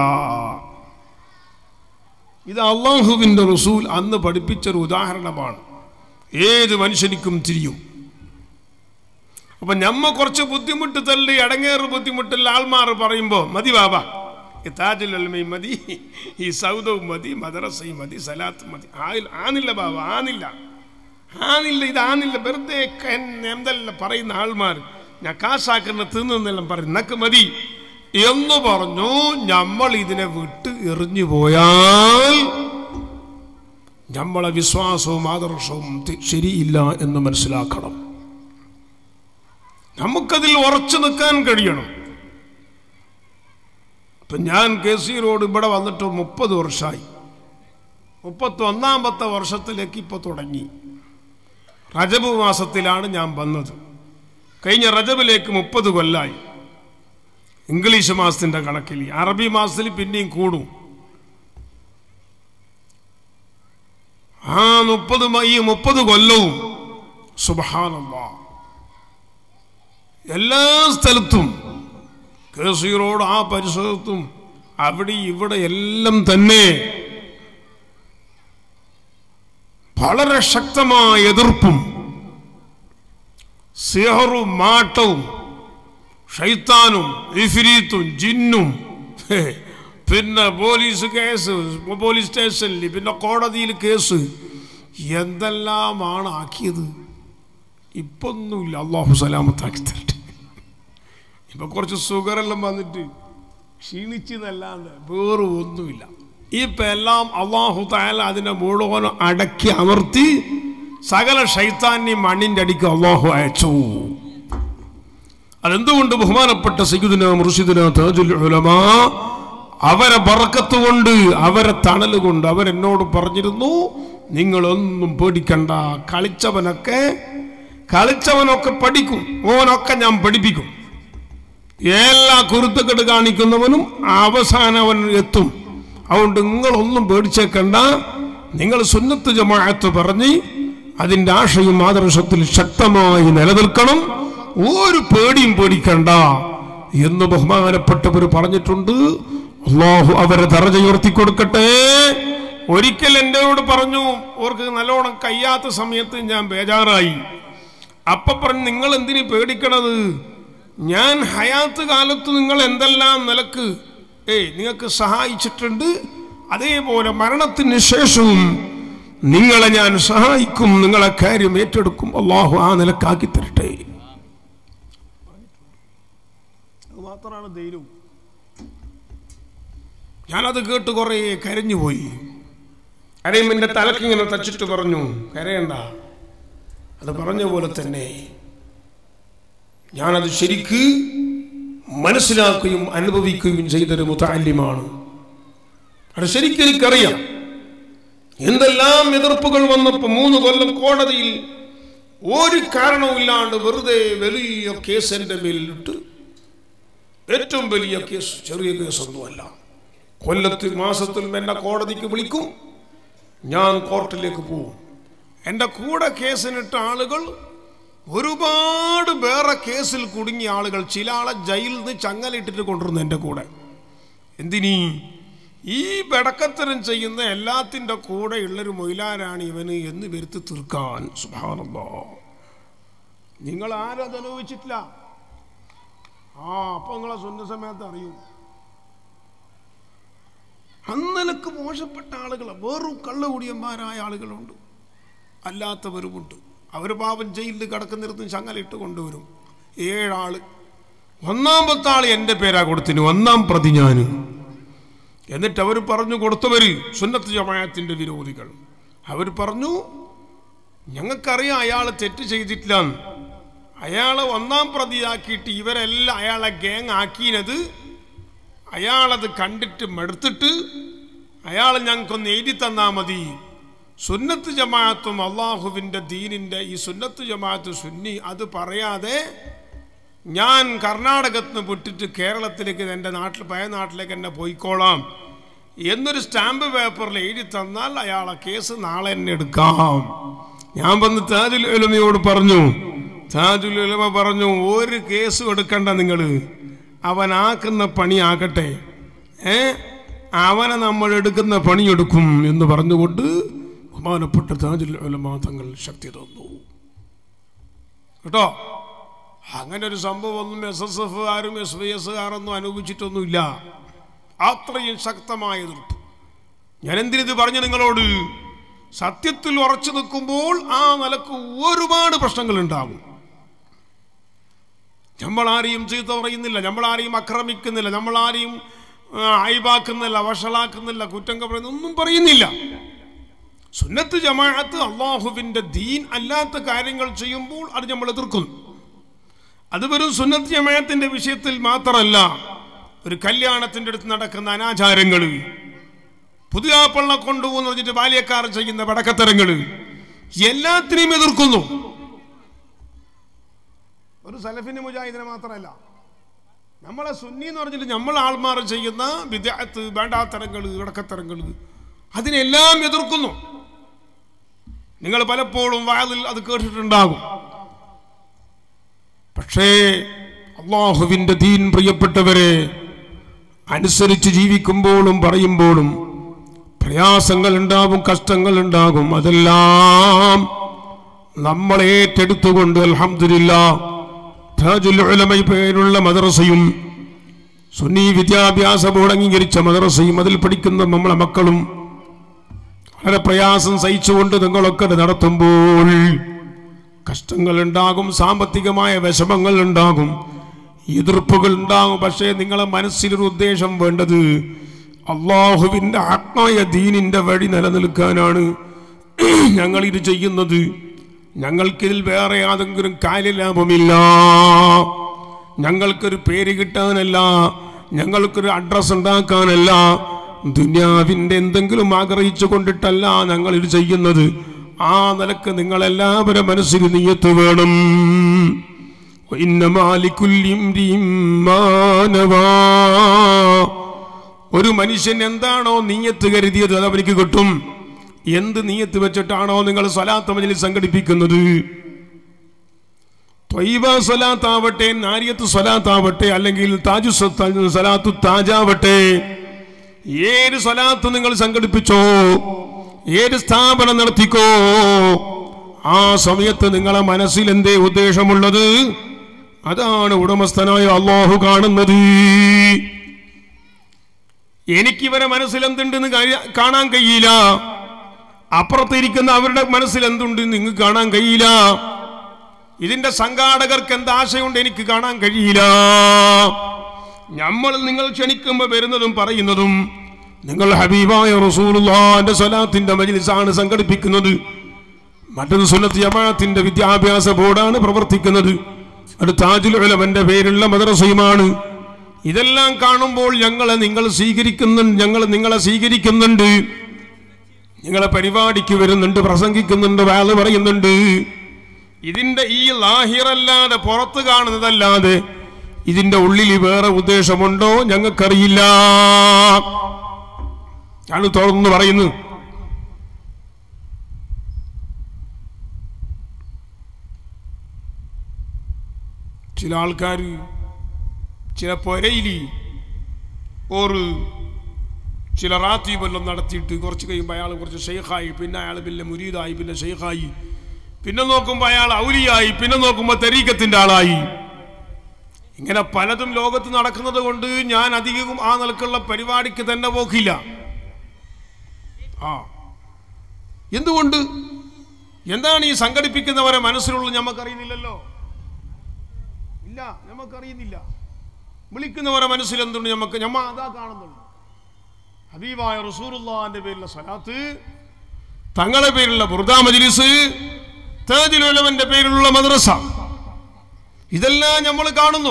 ഇത് അള്ളാഹുവിന്റെ റസൂൽ അന്ന് പഠിപ്പിച്ചൊരു ഉദാഹരണമാണ് ഏത് മനുഷ്യനിക്കും തിരിയും അപ്പൊ ഞമ്മ കുറച്ച് ബുദ്ധിമുട്ട് തള്ളി അടങ്ങേറ് ബുദ്ധിമുട്ടുള്ള ആൾമാർ പറയുമ്പോ മതി ബാബ ഈ താജുൽ അൽമയും മതി ഈ സൗദവും മതി മദ്രസയും മതി സലാത്ത് മതി ആ- ആന്നില്ല ബാബ ആന്നില്ല ആന്നില്ല ഇത് ആന്നില്ല വെറുതെ ഒക്കെ എന്നെ എന്തെല്ലാം പറയുന്ന ആൾമാർ ഞാൻ കാശാക്കുന്ന തിന്നെന്നെല്ലാം പറയും നക്ക് മതി എന്ന് പറഞ്ഞു നമ്മൾ ഇതിനെ വിട്ട് എറിഞ്ഞു പോയാൽ നമ്മളെ വിശ്വാസവും ആദർശവും തി- ശരിയില്ല എന്ന് മനസ്സിലാക്കണം നമുക്കതിൽ ഉറച്ചു നിൽക്കാൻ കഴിയണം ഇപ്പം ഞാൻ കെ സി റോഡ് ഇവിടെ വന്നിട്ട് മുപ്പത് വർഷമായി മുപ്പത്തി ഒന്നാമത്തെ വർഷത്തിലേക്ക് ഇപ്പോൾ തുടങ്ങി റജബ് മാസത്തിലാണ് ഞാൻ വന്നത് കഴിഞ്ഞ റജബിലേക്ക് മുപ്പത് കൊല്ലായി ഇംഗ്ലീഷ് മാസത്തിൻ്റെ കണക്കിൽ അറബി മാസത്തിൽ പിന്നെയും കൂടും ആ മുപ്പത് മ- ഈ മുപ്പത് കൊല്ലവും സുബഹാനല്ലാ എല്ലാ സ്ഥലത്തും കേസീറോഡ് ആ പരിസരത്തും അവിടെ ഇവിടെ എല്ലാം തന്നെ വളരെ ശക്തമായ എതിർപ്പും സിഹറും മാട്ടവും ഷൈത്താനും ഇഫിരീത്തും ജിന്നും ഹേ, പിന്നെ പോലീസ് കേസ് പോലീസ് സ്റ്റേഷനിൽ പിന്നെ കോടതിയിൽ കേസ് എന്തെല്ലാമാണ് ആക്കിയത് ഇപ്പൊന്നുമില്ല അള്ളാഹു സലാമത്താക്കി തരട്ടെ ഇപ്പൊ കുറച്ച് സുഗറെല്ലാം വന്നിട്ട് ക്ഷീണിച്ചതല്ലാണ്ട് വേറെ ഒന്നുമില്ല ഇപ്പൊ എല്ലാം അള്ളാഹു താല അതിനെ മുഴുവൻ അടക്കി അമർത്തി സകല ഷൈത്താന്യം മണ്ണിന്റെ അടിക്ക് അള്ളാഹു അയച്ചു അതെന്തുകൊണ്ട് ബഹുമാനപ്പെട്ട സയ്യിദുന മുർഷിദുന താജുൽ ഉലമാ അവരെ ബറക്കത്ത് കൊണ്ട് അവരെ തണൽ കൊണ്ട് അവരെന്നോട് പറഞ്ഞിരുന്നു നിങ്ങളൊന്നും പേടിക്കണ്ട കളിച്ചവനൊക്കെ കളിച്ചവനൊക്കെ പഠിക്കും ഓനൊക്കെ ഞാൻ പഠിപ്പിക്കും എല്ലാ കുരുത്തക്കെട്ട് കാണിക്കുന്നവനും അവസാനം അവൻ എത്തും അതുകൊണ്ട് നിങ്ങളൊന്നും പേടിച്ചേക്കണ്ട നിങ്ങൾ സുന്നത്ത് ജമാഅത്ത് പറഞ്ഞ് അതിൻ്റെ ആശയും ആദർശത്തിൽ ശക്തമായി നിലനിൽക്കണം ഒരു പേടിയും പേടിക്കണ്ട എന്ന് ബഹുമാനപ്പെട്ടവർ പറഞ്ഞിട്ടുണ്ട് അള്ളാഹു അവരെ ദറജ ഉയർത്തി കൊടുക്കട്ടെ ഒരിക്കൽ എന്നോട് പറഞ്ഞു ഓർക്ക് നല്ലോണം കയ്യാത്ത സമയത്ത് ഞാൻ ബേജാറായി അപ്പൊ പറഞ്ഞു നിങ്ങൾ എന്തിനു പേടിക്കണത് ഞാൻ ഹയാത്ത് കാലത്ത് നിങ്ങൾ എന്തെല്ലാം നിലക്ക് ഏയ് നിങ്ങൾക്ക് സഹായിച്ചിട്ടുണ്ട് അതേപോലെ മരണത്തിന് ശേഷവും നിങ്ങളെ ഞാൻ സഹായിക്കും നിങ്ങളെ കാര്യം ഏറ്റെടുക്കും അള്ളാഹു ആ നിലക്കാക്കി തരട്ടെ അത് മാത്രമാണ് ധൈര്യവും ഞാനത് കേട്ട് കുറേ കരഞ്ഞുപോയി കരയും എൻ്റെ തലക്കിങ്ങനെ തച്ചിട്ട് പറഞ്ഞു കരയണ്ട അത് പറഞ്ഞ പോലെ തന്നെ ഞാനത് ശരിക്ക് മനസ്സിലാക്കുകയും അനുഭവിക്കുകയും ചെയ്തൊരു മുത്താല്യമാണ് അത് ശരിക്കും എനിക്കറിയാം എന്തെല്ലാം എതിർപ്പുകൾ വന്നപ്പോൾ മൂന്ന് കൊല്ലം കോടതിയിൽ ഒരു കാരണവുമില്ലാണ്ട് വെറുതെ വലിയ കേസ് എൻ്റെ മേലിട്ട് ഏറ്റവും വലിയ കേസ് ചെറിയ കേസൊന്നുമല്ല കൊല്ലത്തിൽ മാസത്തിൽ എന്നെ കോടതിക്ക് വിളിക്കും ഞാൻ കോർട്ടിലേക്ക് പോവും എൻ്റെ കൂടെ കേസിനിട്ട ആളുകൾ ഒരുപാട് വേറെ കേസിൽ കുടുങ്ങിയ ആളുകൾ ചില ആളെ ജയിലിൽ നിന്ന് ചങ്ങലിട്ടിട്ട് കൊണ്ടുവരുന്നു എൻ്റെ കൂടെ എന്തിനീ ഈ ബടക്കത്തരം ചെയ്യുന്ന എല്ലാത്തിൻ്റെ കൂടെ ഉള്ളൊരു മൊയിലാരാണ് ഇവന് എന്ന് വരുത്തി തീർക്കാൻ സുഭാനല്ലോ നിങ്ങൾ ആരും അത് അനുഭവിച്ചിട്ടില്ല ആ അപ്പൊ നിങ്ങളെ സ്വന്തം സമയത്ത് അറിയും അന്നലക്ക് മോശപ്പെട്ട ആളുകൾ വെറും കള്ളുകുടിയന്മാരായ ആളുകളുണ്ട് അല്ലാത്തവരുമുണ്ട് അവർ പാപം ജയിലിൽ കിടക്കുന്നിടത്തും ചങ്ങലിട്ട് കൊണ്ടുവരും ഏഴാള് ഒന്നാമത്തെ ആൾ എൻ്റെ പേരാ കൊടുത്തിന് ഒന്നാം പ്രതി ഞാൻ എന്നിട്ട് അവർ പറഞ്ഞു കൊടുത്തവര് സുന്നത്ത് ജമായത്തിൻ്റെ വിരോധികൾ അവർ പറഞ്ഞു ഞങ്ങൾക്കറിയാം അയാൾ തെറ്റ് ചെയ്തിട്ടില്ല അയാളെ ഒന്നാം പ്രതിയാക്കിയിട്ട് ഇവരെല്ലാം അയാളെ ഗാങ് ആക്കിയത് അയാളത് കണ്ടിട്ട് മടുത്തിട്ട് അയാൾ ഞങ്ങൾക്കൊന്ന് എഴുതി തന്നാൽ മതി സുന്നത്ത് ജമാഅത്തും അള്ളാഹുവിൻ്റെ ദീനിൻ്റെ ഈ സുന്നത്ത് ജമാഅത്ത് സുന്നി അത് പറയാതെ ഞാൻ കർണാടകത്തിൽ നിന്ന് വിട്ടിട്ട് കേരളത്തിലേക്ക് എൻ്റെ നാട്ടിൽ പഴയ നാട്ടിലേക്ക് എന്നെ പോയിക്കോളാം എന്നൊരു സ്റ്റാമ്പ് പേപ്പറിൽ എഴുതി തന്നാൽ അയാളെ കേസ് നാളെ എന്നെ എടുക്കാം ഞാൻ വന്ന് താജുൽ ഉലമയോട് പറഞ്ഞു താജുൽ ഉലമ പറഞ്ഞു ഒരു കേസും എടുക്കണ്ട നിങ്ങൾ അവനാക്കുന്ന പണിയാകട്ടെ ഏ അവനെ നമ്മൾ എടുക്കുന്ന പണിയെടുക്കും എന്ന് പറഞ്ഞുകൊണ്ട് ബഹുമാനപ്പെട്ട താജുൽ ഉലമ തങ്ങൾ ശക്തി തന്നു കേട്ടോ അങ്ങനെ ഒരു സംഭവമൊന്നും എസ് എസ് എഫ് ആരും എസ് വൈ എസ് ആരൊന്നും അനുഭവിച്ചിട്ടൊന്നുമില്ല അത്രയും ശക്തമായ എതിർപ്പ് ഞാൻ എന്തിനിത് പറഞ്ഞു നിങ്ങളോട് സത്യത്തിൽ ഉറച്ചു നിൽക്കുമ്പോൾ ആ നിലക്ക് ഒരുപാട് പ്രശ്നങ്ങൾ ഉണ്ടാകും നമ്മൾ ആരെയും ചീത്ത പറയുന്നില്ല നമ്മൾ ആരെയും ആക്രമിക്കുന്നില്ല നമ്മൾ ആരെയും ആ, അയവാക്കുന്നില്ല വഷളാക്കുന്നില്ല കുറ്റം പറയുന്ന ഒന്നും പറയുന്നില്ല സുന്നത്ത് ജമാഅത്ത് അള്ളാഹുവിൻ്റെ ദീൻ അല്ലാത്ത കാര്യങ്ങൾ ചെയ്യുമ്പോൾ അത് നമ്മൾ എതിർക്കുന്നു അത് വെറും സുന്നത്ത് ജമാഅത്തിന്റെ വിഷയത്തിൽ മാത്രമല്ല ഒരു കല്യാണത്തിൻ്റെ അടുത്ത് നടക്കുന്ന അനാചാരങ്ങൾ പുതിയ പള്ള കൊണ്ടുപോകുന്ന പറഞ്ഞിട്ട് ബാല്യക്കാർ ചെയ്യുന്ന വടക്കത്തരങ്ങൾ എല്ലാത്തിനെയും എതിർക്കുന്നു ഒരു സലഫിന് മുജാഹിദിനെ മാത്രമല്ല നമ്മളെ സുന്നി എന്ന് പറഞ്ഞിട്ട് നമ്മൾ ആൾമാർ ചെയ്യുന്ന വിദ്യാർത്ഥി വേണ്ടാത്തരങ്ങൾ ഇടക്കത്തരങ്ങൾ അതിനെല്ലാം എതിർക്കുന്നു നിങ്ങൾ പലപ്പോഴും വയലിൽ അത് കേട്ടിട്ടുണ്ടാകും പക്ഷേ അള്ളാഹുവിൻ്റെ ദീൻ പ്രിയപ്പെട്ടവരെ അനുസരിച്ച് ജീവിക്കുമ്പോഴും പറയുമ്പോഴും പ്രയാസങ്ങൾ ഉണ്ടാകും കഷ്ടങ്ങൾ ഉണ്ടാകും അതെല്ലാം നമ്മൾ ഏറ്റെടുത്തുകൊണ്ട് അൽഹംദുലില്ല താജുൽ ഉലമ പേരുള്ള മദ്രസയും സുന്നി വിദ്യാഭ്യാസ ബോർഡ് അംഗീകരിച്ച മദ്രസയും അതിൽ പഠിക്കുന്ന നമ്മളെ മക്കളും വളരെ പ്രയാസം സഹിച്ചുകൊണ്ട് നിങ്ങളൊക്കെ ഇത് നടത്തുമ്പോൾ കഷ്ടങ്ങൾ ഉണ്ടാകും സാമ്പത്തികമായ വിഷമങ്ങൾ ഉണ്ടാകും എതിർപ്പുകൾ ഉണ്ടാകും പക്ഷേ നിങ്ങളെ മനസ്സിലൊരു ഉദ്ദേശം വേണ്ടത് അള്ളാഹുവിൻ്റെ ആത്മായ ദീനിൻ്റെ വഴി നിലനിൽക്കാനാണ് ഞങ്ങൾ ഇത് ചെയ്യുന്നത് ഞങ്ങൾക്കിതിൽ വേറെ യാതെങ്കിലും കാര്യലാഭമില്ല ഞങ്ങൾക്കൊരു പേര് കിട്ടാനല്ല ഞങ്ങൾക്കൊരു അഡ്രസ് ഉണ്ടാക്കാനല്ല ദുന്യാവിൻ്റെ എന്തെങ്കിലും ആഗ്രഹിച്ചു കൊണ്ടിട്ടല്ല ഞങ്ങൾ ഇത് ചെയ്യുന്നത് ആ നിലക്ക് നിങ്ങളെല്ലാവരും മനസ്സിൽ നീയത്ത് വേണം وإنما لكل امرئ ما نوى. ഒരു മനുഷ്യൻ എന്താണോ നീയത്ത് കരുതിയത് അത് അവനിക്ക് കിട്ടും എന്ത് നീയത്ത് വെച്ചിട്ടാണോ നിങ്ങൾ സ്വലാത്ത് മജലിസ് സംഘടിപ്പിക്കുന്നത് ത്വയ്ബ സ്വലാത്താവട്ടെ നാരിയത്ത് സ്വലാത്താവട്ടെ അല്ലെങ്കിൽ താജു സ്വ- സ്വലാത്തു താജാവട്ടെ ഏത് സ്വലാത്ത് നിങ്ങൾ സംഘടിപ്പിച്ചോ ഏത് സ്ഥാപനം നടത്തിക്കോ ആ സമയത്ത് നിങ്ങളെ മനസ്സിൽ എന്തേ ഉദ്ദേശമുള്ളത് അതാണ് ഉടമസ്ഥനായ അള്ളാഹു കാണുന്നത് എനിക്കിവരെ മനസ്സിൽ എന്തുണ്ടെന്ന് കഴി- കാണാൻ കഴിയില്ല അപ്പുറത്തിരിക്കുന്ന അവരുടെ മനസ്സിൽ എന്തുണ്ട് നിങ്ങൾക്ക് കാണാൻ കഴിയില്ല ഇതിന്റെ സംഘാടകർക്ക് എന്ത് ആശയമുണ്ട് എനിക്ക് കാണാൻ കഴിയില്ല നമ്മൾ നിങ്ങൾ ക്ഷണിക്കുമ്പോൾ വരുന്നതും പറയുന്നതും നിങ്ങൾ ഹബീബായ റസൂലുള്ളാന്റെ സ്വലാത്തിന്റെ മജ്ലിസാണ് സംഘടിപ്പിക്കുന്നത് മറ്റൊരു സുന്നത്ത് ജമാഅത്തിന്റെ വിദ്യാഭ്യാസ ബോർഡാണ് പ്രവർത്തിക്കുന്നത് അത് താജുൽ ഉലമന്റെ പേരുള്ള മദ്രസയുമാണ് ഇതെല്ലാം കാണുമ്പോൾ ഞങ്ങളെ നിങ്ങൾ സ്വീകരിക്കുന്നുണ്ട് ഞങ്ങൾ നിങ്ങളെ സ്വീകരിക്കുന്നുണ്ട് നിങ്ങളെ പരിപാടിക്ക് വരുന്നുണ്ട് പ്രസംഗിക്കുന്നുണ്ട് വേല പറയുന്നുണ്ട് ഇതിന്റെ ഈ ലാഹിറല്ലാതെ പുറത്ത് കാണുന്നതല്ലാതെ ഇതിന്റെ ഉള്ളിൽ വേറെ ഉദ്ദേശമുണ്ടോ ഞങ്ങൾക്കറിയില്ല ഞാൻ തുറന്നു പറയുന്നു ചില ആൾക്കാർ ചില പൊരയിൽ ഒരു ചില റാത്തി വല്ലതും നടത്തിയിട്ട് കുറച്ച് കഴിയുമ്പോൾ അയാൾ കുറച്ച് ഷെയ്ഖായി പിന്നെ അയാൾ പിന്നെ മുരീദായി പിന്നെ ഷെയ്ഖായി പിന്നെ നോക്കുമ്പോൾ അയാൾ ഔലിയായി പിന്നെ നോക്കുമ്പോൾ തെരീക്കത്തിൻ്റെ ആളായി ഇങ്ങനെ പലതും ലോകത്ത് നടക്കുന്നത് കൊണ്ട് ഞാൻ അധികവും ആ നിലക്കുള്ള പരിപാടിക്ക് തന്നെ പോക്കില്ല ആ എന്തുകൊണ്ട് എന്താണ് ഈ സംഘടിപ്പിക്കുന്നവരെ മനസ്സിലുള്ളത് നമുക്കറിയുന്നില്ലല്ലോ ഇല്ല നമുക്കറിയുന്നില്ല വിളിക്കുന്നവരെ മനസ്സിൽ എന്തുണ്ട് നമുക്ക് ഞമ്മ അതാ കാണുന്നുള്ളൂ ഹബീബായ റസൂറുല്ലാന്റെ പേരിലുള്ള സ്വലാത്ത് തങ്ങളെ പേരിലുള്ള ബുർദാ മജ്ലിസ് തേജിലുലവന്റെ പേരിലുള്ള മദ്രസ ഇതെല്ലാം നമ്മൾ കാണുന്നു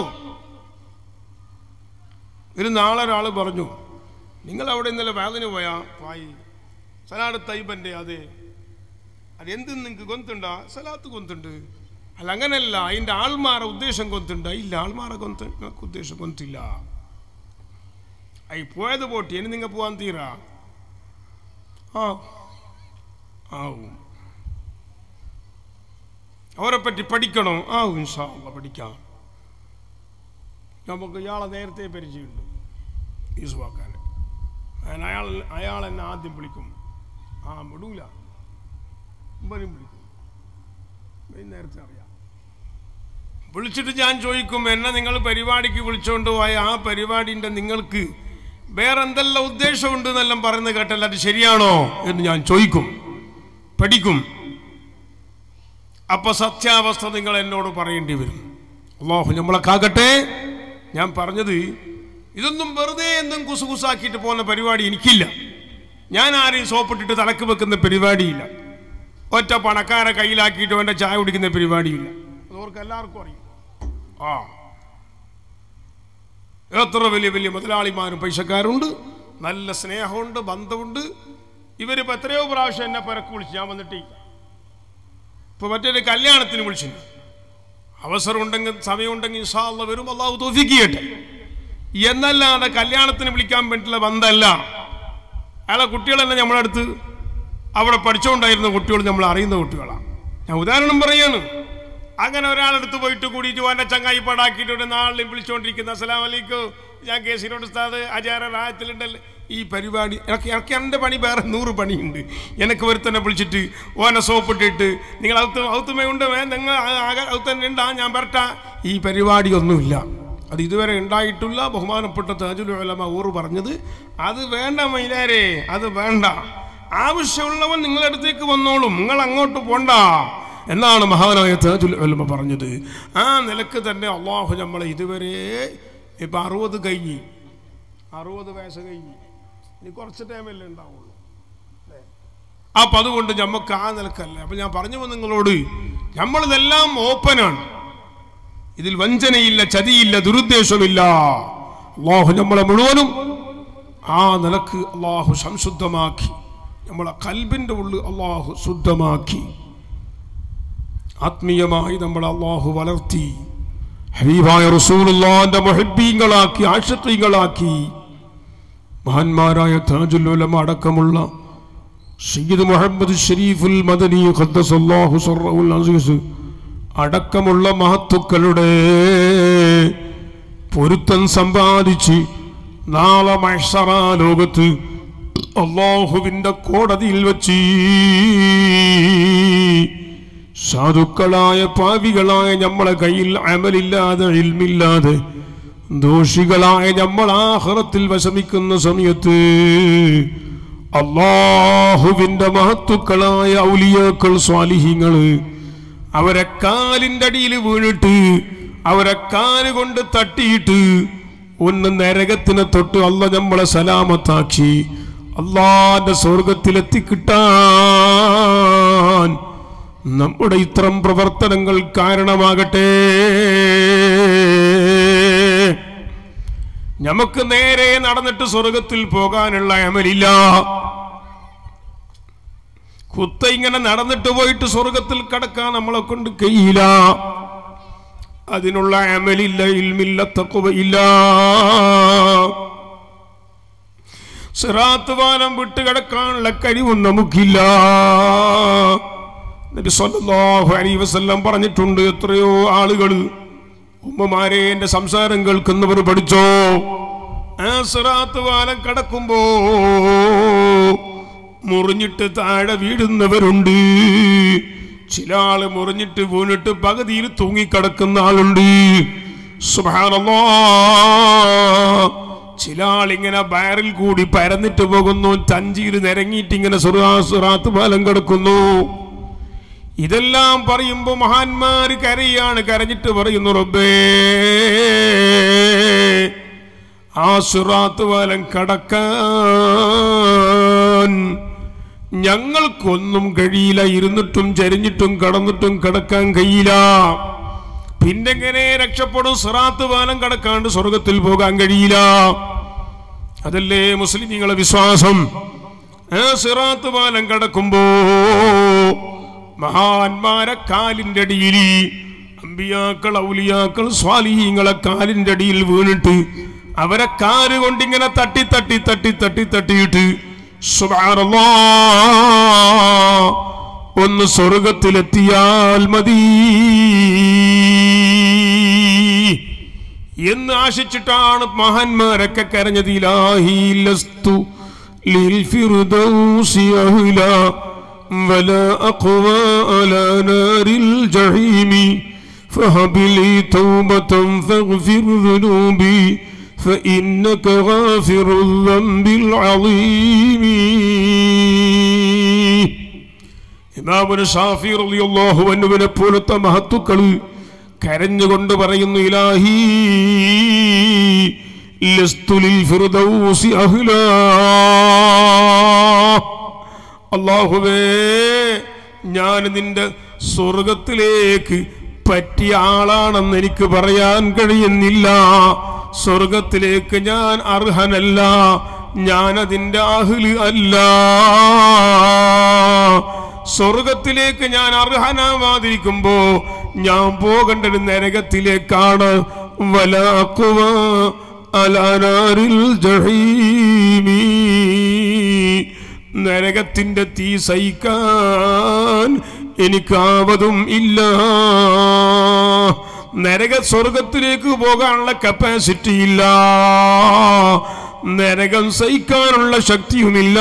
ഒരു നാളെ ഒരാൾ പറഞ്ഞു നിങ്ങൾ അവിടെ ഇന്നലെ വേദന പോയാ പായി സലാഡ് തൈബന്റെ അതെ അതെന്ത് നിങ്ങൾക്ക് ഗൊന്തുണ്ടാ സലാത്ത് ഗൊന്തുണ്ട് അല്ല അങ്ങനല്ല അതിൻ്റെ ആൾമാരെ ഉദ്ദേശം ഗൊന്തുണ്ട ഇല്ല ആൾമാരെ ഗൊന്ത് നിങ്ങൾക്ക് ഉദ്ദേശം ഗൊന്തില്ല അയി പോയത് പോട്ടി ഇനി നിങ്ങൾ പോവാൻ തീരാ ആ ആവും അവരെ പറ്റി പഠിക്കണോ ആ ഇൻഷാ അള്ളാ പഠിക്കാം നമുക്ക് ഇയാളെ നേരത്തെ പരിചയമുണ്ട് ഈസുവാക്കാൻ ഞാൻ അയാൾ അയാൾ എന്നെ ആദ്യം വിളിക്കും ആ വിടൂല വരും വിളിക്കും വരും നേരത്തെ അറിയാം വിളിച്ചിട്ട് ഞാൻ ചോദിക്കും എന്നെ നിങ്ങൾ പരിപാടിക്ക് വിളിച്ചുകൊണ്ട് പോയ ആ പരിപാടിൻ്റെ നിങ്ങൾക്ക് വേറെ എന്തെല്ലാം ഉദ്ദേശമുണ്ട് എന്നെല്ലാം പറയുന്നത് കേട്ടല്ല അത് ശരിയാണോ എന്ന് ഞാൻ ചോദിക്കും പഠിക്കും അപ്പൊ സത്യാവസ്ഥ നിങ്ങൾ എന്നോട് പറയേണ്ടി വരും അള്ളാഹു നമ്മളെ കാകട്ടെ ഞാൻ പറഞ്ഞത് ഇതൊന്നും വെറുതെ എന്തും കുസുകുസാക്കിയിട്ട് പോകുന്ന പരിപാടി എനിക്കില്ല ഞാൻ ആരെയും സോപ്പിട്ടിട്ട് തലക്ക് വെക്കുന്ന പരിപാടിയില്ല ഒറ്റ പണക്കാരെ കയ്യിലാക്കിയിട്ട് വേണ്ട ചായ കുടിക്കുന്ന പരിപാടിയില്ല അതവർക്ക് എല്ലാവർക്കും അറിയും ആ എത്ര വലിയ വലിയ മുതലാളിമാരും പൈസക്കാരുണ്ട് നല്ല സ്നേഹമുണ്ട് ബന്ധമുണ്ട് ഇവരിപ്പോൾ എത്രയോ പ്രാവശ്യം എന്നെ പരക്ക് വിളിച്ച് ഞാൻ വന്നിട്ടില്ല ഇപ്പൊ മറ്റൊരു കല്യാണത്തിന് വിളിച്ചില്ല അവസരം ഉണ്ടെങ്കിൽ സമയമുണ്ടെങ്കിൽ ഇൻഷാല്ല വരും അള്ളാഹു തോഫിക്കട്ടെ എന്നല്ലാതെ കല്യാണത്തിന് വിളിക്കാൻ പറ്റില്ല ബന്ധമല്ല അയാളെ കുട്ടികളെല്ലാം നമ്മളടുത്ത് അവിടെ പഠിച്ചുകൊണ്ടായിരുന്ന കുട്ടികൾ നമ്മൾ അറിയുന്ന കുട്ടികളാണ് ഞാൻ ഉദാഹരണം പറയാണ് അങ്ങനെ ഒരാളെടുത്ത് പോയിട്ട് കൂടിയിട്ട് ഓൻ്റെ ചങ്ങായി പടാക്കിയിട്ട് ഒരു നാളിലും വിളിച്ചുകൊണ്ടിരിക്കുന്ന അസ്സലാം വലൈക്കും ഞാൻ കെ സിനോട് ഉസ്താദ് ആചാര റായത്തിലുണ്ടല്ലോ ഈ പരിപാടി എനിക്ക് എനിക്ക് എൻ്റെ പണി വേറെ നൂറ് പണിയുണ്ട് എനിക്ക് ഒരുത്തന്നെ വിളിച്ചിട്ട് ഓനെ സോപ്പിട്ടിട്ട് നിങ്ങൾ ഔത്ത് ഔത്തുമയുണ്ട് വേ നിങ്ങൾ ഔത്തന്നെ ഉണ്ടാ ഞാൻ വരട്ടാ ഈ പരിപാടിയൊന്നുമില്ല അത് ഇതുവരെ ഉണ്ടായിട്ടില്ല ബഹുമാനപ്പെട്ട താജുൽ ഉലമ ഊറ് പറഞ്ഞത് അത് വേണ്ട മൈലാരെ അത് വേണ്ട ആവശ്യമുള്ളവൻ നിങ്ങളടുത്തേക്ക് വന്നോളും നിങ്ങൾ അങ്ങോട്ട് പോണ്ട എന്നാണ് മഹാനായ താജുൽ ഉലമ പറഞ്ഞത് ആ നിലക്ക് തന്നെ അള്ളാഹു നമ്മളെ ഇതുവരെ ഇപ്പം അറുപത് കഴിഞ്ഞ് അറുപത് വയസ്സ് കഴിഞ്ഞ് ഇനി കുറച്ച് ടൈമല്ലേ ഉണ്ടാവുള്ളൂ അല്ലേ? അപ്പം അതുകൊണ്ട് നമുക്ക് ആ നിലക്കല്ല അപ്പം ഞാൻ പറഞ്ഞു വന്നു നിങ്ങളോട് നമ്മളിതെല്ലാം ഓപ്പനാണ് ഇതിൽ വഞ്ചനയില്ല ചതിയില്ല ദുരുദ്ദേശമില്ല അള്ളാഹു നമ്മളെ മുഴുവനും ആ നിലക്ക് അള്ളാഹു സംശുദ്ധമാക്കി നമ്മളെ കൽബിൻ്റെ ഉള്ളിൽ അള്ളാഹു ശുദ്ധമാക്കി ആത്മീയമായി നമ്മളെ അള്ളാഹു വളർത്തി ഹബീബായ റസൂലുള്ളാന്റെ മുഹബ്ബീങ്ങളാക്കി ആഷിഖീങ്ങളാക്കി മഹാന്മാരായ താജുൽ ഉലമ അടക്കമുള്ള സയ്യിദ് മുഹമ്മദ് ഷരീഫുൽ മദനി ഖദ്ദസല്ലാഹു സർറഹുൽ അസീസ് അടക്കമുള്ള മഹത്തുക്കളുടെ പൊരുത്തം സമ്പാദിച്ച് നാളെ മഹ്സറ ലോകത്ത് അള്ളാഹുവിന്റെ കോടതിയിൽ വച്ച് സാധുക്കളായ പാവികളായ നമ്മളെ കയ്യിൽ അമലില്ലാതെ ഇൽമില്ലാതെ ദോഷികളായ നമ്മൾ ആഹ്റത്തിൽ വശമിക്കുന്ന സമയത്ത് അള്ളാഹുവിന്റെ മഹത്തുക്കളായ ഔലിയാക്കൾ സ്വാലിഹിങ്ങള് അവരെ കാലിന്റെ അടിയിൽ വീണിട്ട് അവരെ കാല് കൊണ്ട് തട്ടിയിട്ട് ഒന്ന് നരകത്തിനെ തൊട്ട് അല്ല നമ്മളെ സലാമത്താക്കി അള്ളാന്റെ സ്വർഗത്തിലെത്തിക്കിട്ടാൻ നമ്മുടെ ഇത്തരം പ്രവർത്തനങ്ങൾ കാരണമാകട്ടെ നമുക്ക് നേരെ നടന്നിട്ട് സ്വർഗത്തിൽ പോകാനുള്ള അമലില്ല കുത്ത ഇങ്ങനെ നടന്നിട്ട് പോയിട്ട് സ്വർഗത്തിൽ കടക്കാൻ നമ്മളെ കൊണ്ട് കഴിയില്ല അതിനുള്ള അമലില്ല ഇൽമില്ല തക്കുവയില്ല സിറാത്ത് വാനം വിട്ടുകിടക്കാനുള്ള കഴിവും നമുക്കില്ല നബി സല്ലല്ലാഹു അലൈഹി വസല്ലം പറഞ്ഞിട്ടുണ്ട് എത്രയോ ആളുകൾ ഉമ്മമാരെ എന്റെ സംസാരം കേൾക്കുന്നവർ പഠിച്ചോ ആ സിറാത്ത് വാനം കടക്കുമ്പോ മുറിഞ്ഞിട്ട് താഴെ വീഴുന്നവരുണ്ട് ചില ആള് മുറിഞ്ഞിട്ട് വീണിട്ട് പകുതിയിൽ തൂങ്ങിക്കിടക്കുന്ന ആളുണ്ട് സുബ്ഹാനല്ലാ ചില ആളിങ്ങനെ ബയറിൽ കൂടി പരന്നിട്ട് പോകുന്നു തഞ്ചിയിൽ നിരങ്ങിയിട്ട് ഇങ്ങനെ സുറാത്ത് പാലം കിടക്കുന്നു ഇതെല്ലാം പറയുമ്പോ മഹാന്മാര് കരയാണ് കരഞ്ഞിട്ട് പറയുന്നു റബ്ബേ ആ സുറാത്ത് പാലം കടക്കാൻ ഞങ്ങൾക്കൊന്നും കഴിയില്ല ഇരുന്നിട്ടും ചരിഞ്ഞിട്ടും കടന്നിട്ടും കിടക്കാൻ കഴിയില്ല പിന്നെങ്ങനെ രക്ഷപ്പെടും സിറാത്ത് പാലം കടക്കാണ്ട് സ്വർഗത്തിൽ പോകാൻ കഴിയില്ല അതല്ലേ മുസ്ലിമീങ്ങളെ വിശ്വാസം ആ സിറാത്ത് പാലം കടക്കുമ്പോ മഹാന്മാരെ കാലിന്റെ അടിയിൽ അമ്പിയാക്കൾ ഔലിയാക്കൾ സ്വാലിഹീങ്ങളെ കാലിന്റെ അടിയിൽ വീണിട്ട് അവരെ കാല് കൊണ്ടിങ്ങനെ തട്ടി തട്ടി തട്ടി തട്ടി തട്ടിയിട്ട് സുബ്ഹാനല്ലാ ഒന്ന് സ്വർഗത്തിലെത്തിയാൽ മതി എന്ന് ആശിച്ചിട്ടാണ് മഹാന്മാരൊക്കെ കരഞ്ഞത് ഇലാഹി ലസ്തു ലിൽ ഫിർദൗസി അഹ്ല ولا أقوى على نار الجحيم فهب لي توبة فاغفر ذنوبي فإنك غافر الذنب العظيم ഇമാമുന് ഷാഫി റളിയല്ലാഹു അൻഹുവിനെ പോലത്തെ മഹത്തുക്കൾ കരഞ്ഞുകൊണ്ട് പറയുന്നു ഇലാഹി ലസ്തു ലിൽ ഫിർദൗസി അഹ്ലാ അള്ളാഹുവേ ഞാൻ നിന്റെ സ്വർഗത്തിലേക്ക് പറ്റിയ ആളാണെന്ന് എനിക്ക് പറയാൻ കഴിയുന്നില്ല സ്വർഗത്തിലേക്ക് ഞാൻ അർഹനല്ല ഞാൻ അതിൻ്റെ അഹ്ല് അല്ല സ്വർഗത്തിലേക്ക് ഞാൻ അർഹനാവാതിരിക്കുമ്പോ ഞാൻ പോകേണ്ടത് നരകത്തിലേക്കാണ് വലാക്കുവ അലാനാരിൽ ജഹീമീ നരകത്തിന്റെ തീ സഹിക്കാൻ എനിക്കാവതും ഇല്ല നരക സ്വർഗത്തിലേക്ക് പോകാനുള്ള കപ്പാസിറ്റി ഇല്ല നരകം സഹിക്കാനുള്ള ശക്തിയുമില്ല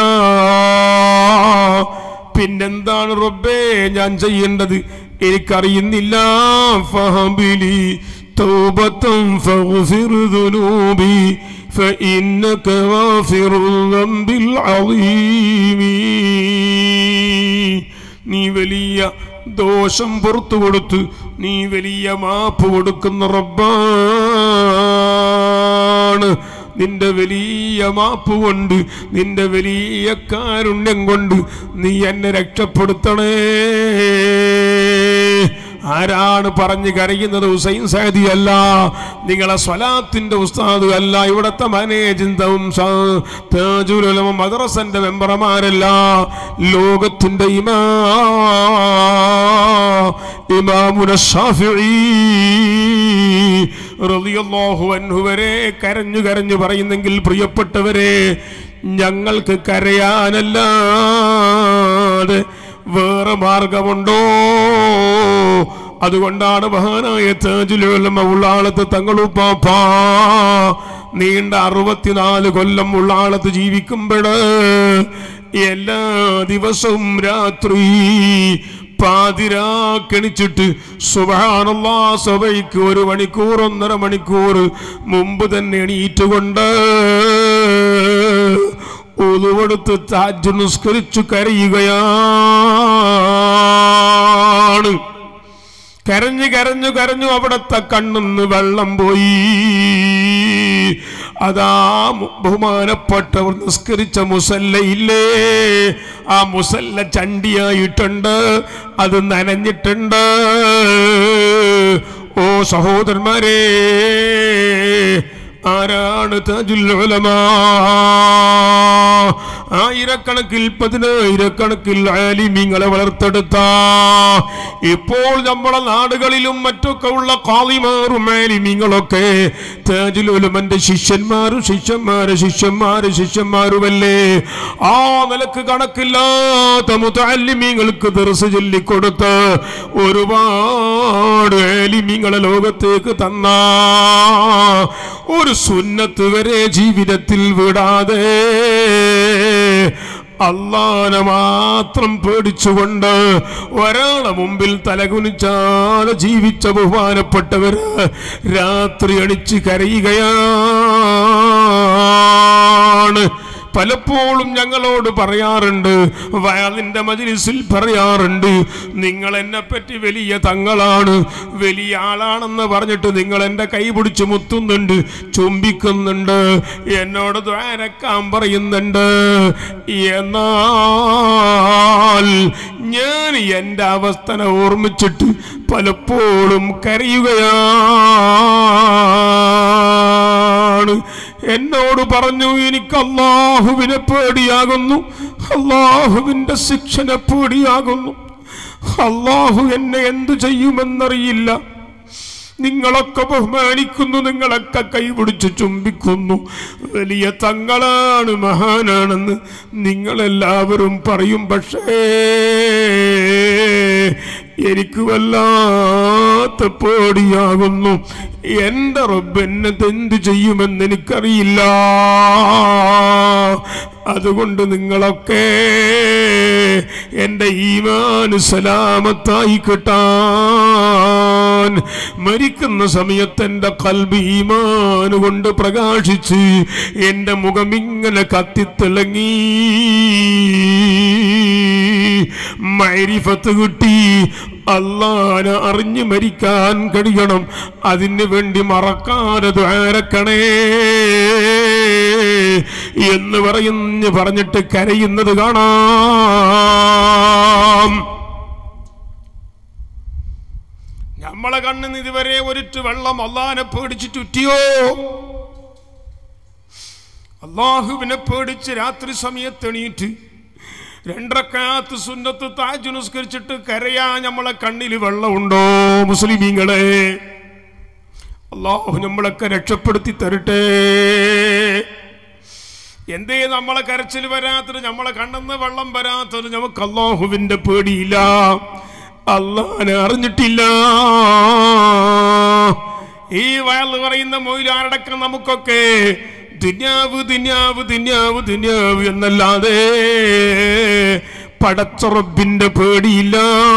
പിന്നെന്താണ് റബ്ബേ ഞാൻ ചെയ്യേണ്ടത് എനിക്കറിയുന്നില്ല ഫഹബിലി തൗബത്തം ഫഗ്ഫിർ ദുനൂബി فإنك غافر الذنب العظيم നീ വലിയ ദോഷം പുറത്തു കൊടുത്ത് നീ വലിയ മാപ്പ് കൊടുക്കുന്ന റബ്ബാണ് നിന്റെ വലിയ മാപ്പ് കൊണ്ട് നിന്റെ വലിയ കാരുണ്യം കൊണ്ട് നീ എന്നെ രക്ഷപ്പെടുത്തണേ ആരാണ് പറഞ്ഞു കരയുന്നത് ഹുസൈൻ സാദി അല്ല നിങ്ങളെ സ്വലാത്തിന്റെ ഉസ്താദ് അല്ല ഇവിടത്തെ മാനേജിന്തവും താജുലമ മദ്രസന്റെ മെമ്പർമാരല്ല ലോകത്തിന്റെ ഇമാ ഇമാമുന ഷാഫിഈ റളിയല്ലാഹു അൻഹു വരെ കരഞ്ഞു കരഞ്ഞു പറയുന്നെങ്കിൽ പ്രിയപ്പെട്ടവരെ ഞങ്ങൾക്ക് കരയാനല്ലാതെ വേറെ മാർഗമുണ്ടോ അതുകൊണ്ടാണ് മഹാനായ താജുലുലമ ഉള്ളാളത്ത് തങ്ങളുപ്പാപ്പ നീണ്ട അറുപത്തിനാല് കൊല്ലം ഉള്ളാളത്ത് ജീവിക്കുമ്പോൾ എല്ലാ ദിവസവും രാത്രി പാതിരാക്കണിച്ചിട്ട് സുബാനുള്ള സഭയ്ക്ക് ഒരു മണിക്കൂർ ഒന്നര മണിക്കൂർ മുമ്പ് തന്നെ എണീറ്റുകൊണ്ട് ഉതുവെടുത്ത് താജ് നിസ്കരിച്ചു കരയുകയാണ് കരഞ്ഞു കരഞ്ഞു കരഞ്ഞു അവിടത്തെ കണ്ണിന്ന് വെള്ളം പോയി അതാ ബഹുമാനപ്പെട്ടവർ നിസ്കരിച്ച മുസല്ലയില്ലേ ആ മുസല്ല ചണ്ടിയായിട്ടുണ്ട് അത് നനഞ്ഞിട്ടുണ്ട് ഓ സഹോദരന്മാരെ ആരാണ് താജുൽ ഉലമാ ആയിരക്കണക്കിൽ പതിനായിരക്കണക്കിൽ ആലിമീങ്ങളെ വളർത്തെടുത്ത ഇപ്പോൾ നമ്മളെ നാടുകളിലും മറ്റൊക്കെ ഉള്ള കാളിമാറും ആലിമീങ്ങളൊക്കെ താജുൽ ഉലമന്റെ ശിഷ്യന്മാരും ശിഷ്യന്മാര് ശിഷ്യന്മാര് ശിഷ്യന്മാരുമല്ലേ ആ നിലക്ക് കണക്കില്ലാത്ത മുത്താലിമീങ്ങൾക്ക് ദർസ് ചൊല്ലിക്കൊടുത്ത് ഒരുപാട് ആലിമീങ്ങളെ ലോകത്തേക്ക് തന്ന ഒരു സുന്നത്ത് വരെ ജീവിതത്തിൽ വിടാതെ അള്ളാനെ മാത്രം പേടിച്ചുകൊണ്ട് ഒരാളെ മുമ്പിൽ തലകുനിച്ചാല് ജീവിച്ച ബഹുമാനപ്പെട്ടവര് രാത്രി അടിച്ച് കരയുകയാണ് പലപ്പോഴും ഞങ്ങളോട് പറയാറുണ്ട് വയലിന്റെ മജിലിസിൽ പറയാറുണ്ട് നിങ്ങൾ എന്നെ പറ്റി വലിയ തങ്ങളാണ് വലിയ ആളാണെന്ന് പറഞ്ഞിട്ട് നിങ്ങൾ എൻ്റെ കൈ പിടിച്ച് മുത്തുന്നുണ്ട് ചുംബിക്കുന്നുണ്ട് എന്നോട് ദ്വാരക്കാൻ പറയുന്നുണ്ട് എന്നാൽ ഞാൻ എൻ്റെ അവസ്ഥനെ ഓർമ്മിച്ചിട്ട് പലപ്പോഴും കരയുകയാണ് എന്നോട് പറഞ്ഞു എനിക്ക് അള്ളാഹുവിനെ പേടിയാകുന്നു അള്ളാഹുവിന്റെ ശിക്ഷനെ പേടിയാകുന്നു അള്ളാഹു എന്നെ എന്തു ചെയ്യുമെന്നറിയില്ല നിങ്ങളൊക്കെ ബഹുമാനിക്കുന്നു നിങ്ങളൊക്കെ കൈപിടിച്ച് ചുംബിക്കുന്നു വലിയ തങ്ങളാണ് മഹാനാണെന്ന് നിങ്ങളെല്ലാവരും പറയും പക്ഷേ എനിക്ക് വല്ലാത്ത പേടിയാകുന്നു എൻ്റെ റബ്ബ് എന്നെ എന്ത് ചെയ്യുമെന്ന് എനിക്കറിയില്ല അതുകൊണ്ട് നിങ്ങളൊക്കെ എൻ്റെ ഈമാന് സലാമത്തായി കിട്ടാൻ ഈമാൻ മരിക്കുന്ന സമയത്ത് എൻ്റെ കൽബ് ഈമാൻ കൊണ്ട് പ്രകാശിച്ച് എൻ്റെ മുഖം ഇങ്ങനെ കത്തിത്തിളങ്ങി മൈരിഫത്ത് കിട്ടി അള്ളാനെ അറിഞ്ഞു മരിക്കാൻ കഴിയണം അതിന് വേണ്ടി മറക്കാതെ ദ്വാരക്കണേ എന്ന് പറയുന്നു പറഞ്ഞിട്ട് കരയുന്നത് കാണാം നമ്മളെ കണ്ണിന് ഇതുവരെ ഒരിറ്റ് വെള്ളം അള്ളാനെ പേടിച്ചിട്ടുറ്റിയോ അള്ളാഹുവിനെ പേടിച്ച് രാത്രി സമയത്ത് എണീറ്റ് രണ്ടരക്കാത്ത് സുന്നത്ത് താജ് നിസ്കരിച്ചിട്ട് കരയാ നമ്മളെ കണ്ണിൽ വെള്ളമുണ്ടോ മുസ്ലിമീങ്ങളെ അള്ളാഹു നമ്മളൊക്കെ രക്ഷപ്പെടുത്തി തരട്ടെ എന്തേ നമ്മളെ കരച്ചിൽ വരാത്തത് നമ്മളെ കണ്ണെന്ന് വെള്ളം വരാത്തത് നമുക്ക് അള്ളാഹുവിന്റെ പേടിയില്ല അള്ളാനെ അറിഞ്ഞിട്ടില്ല ഈ വയൽ പറയുന്ന മൊയിലാരടക്കം നമുക്കൊക്കെ ദുന്യാവ് ദുന്യാവ് ദുന്യാവ് ദുന്യാവ് എന്നല്ലാതെ പടച്ച റബ്ബിന്റെ പേടിയില്ല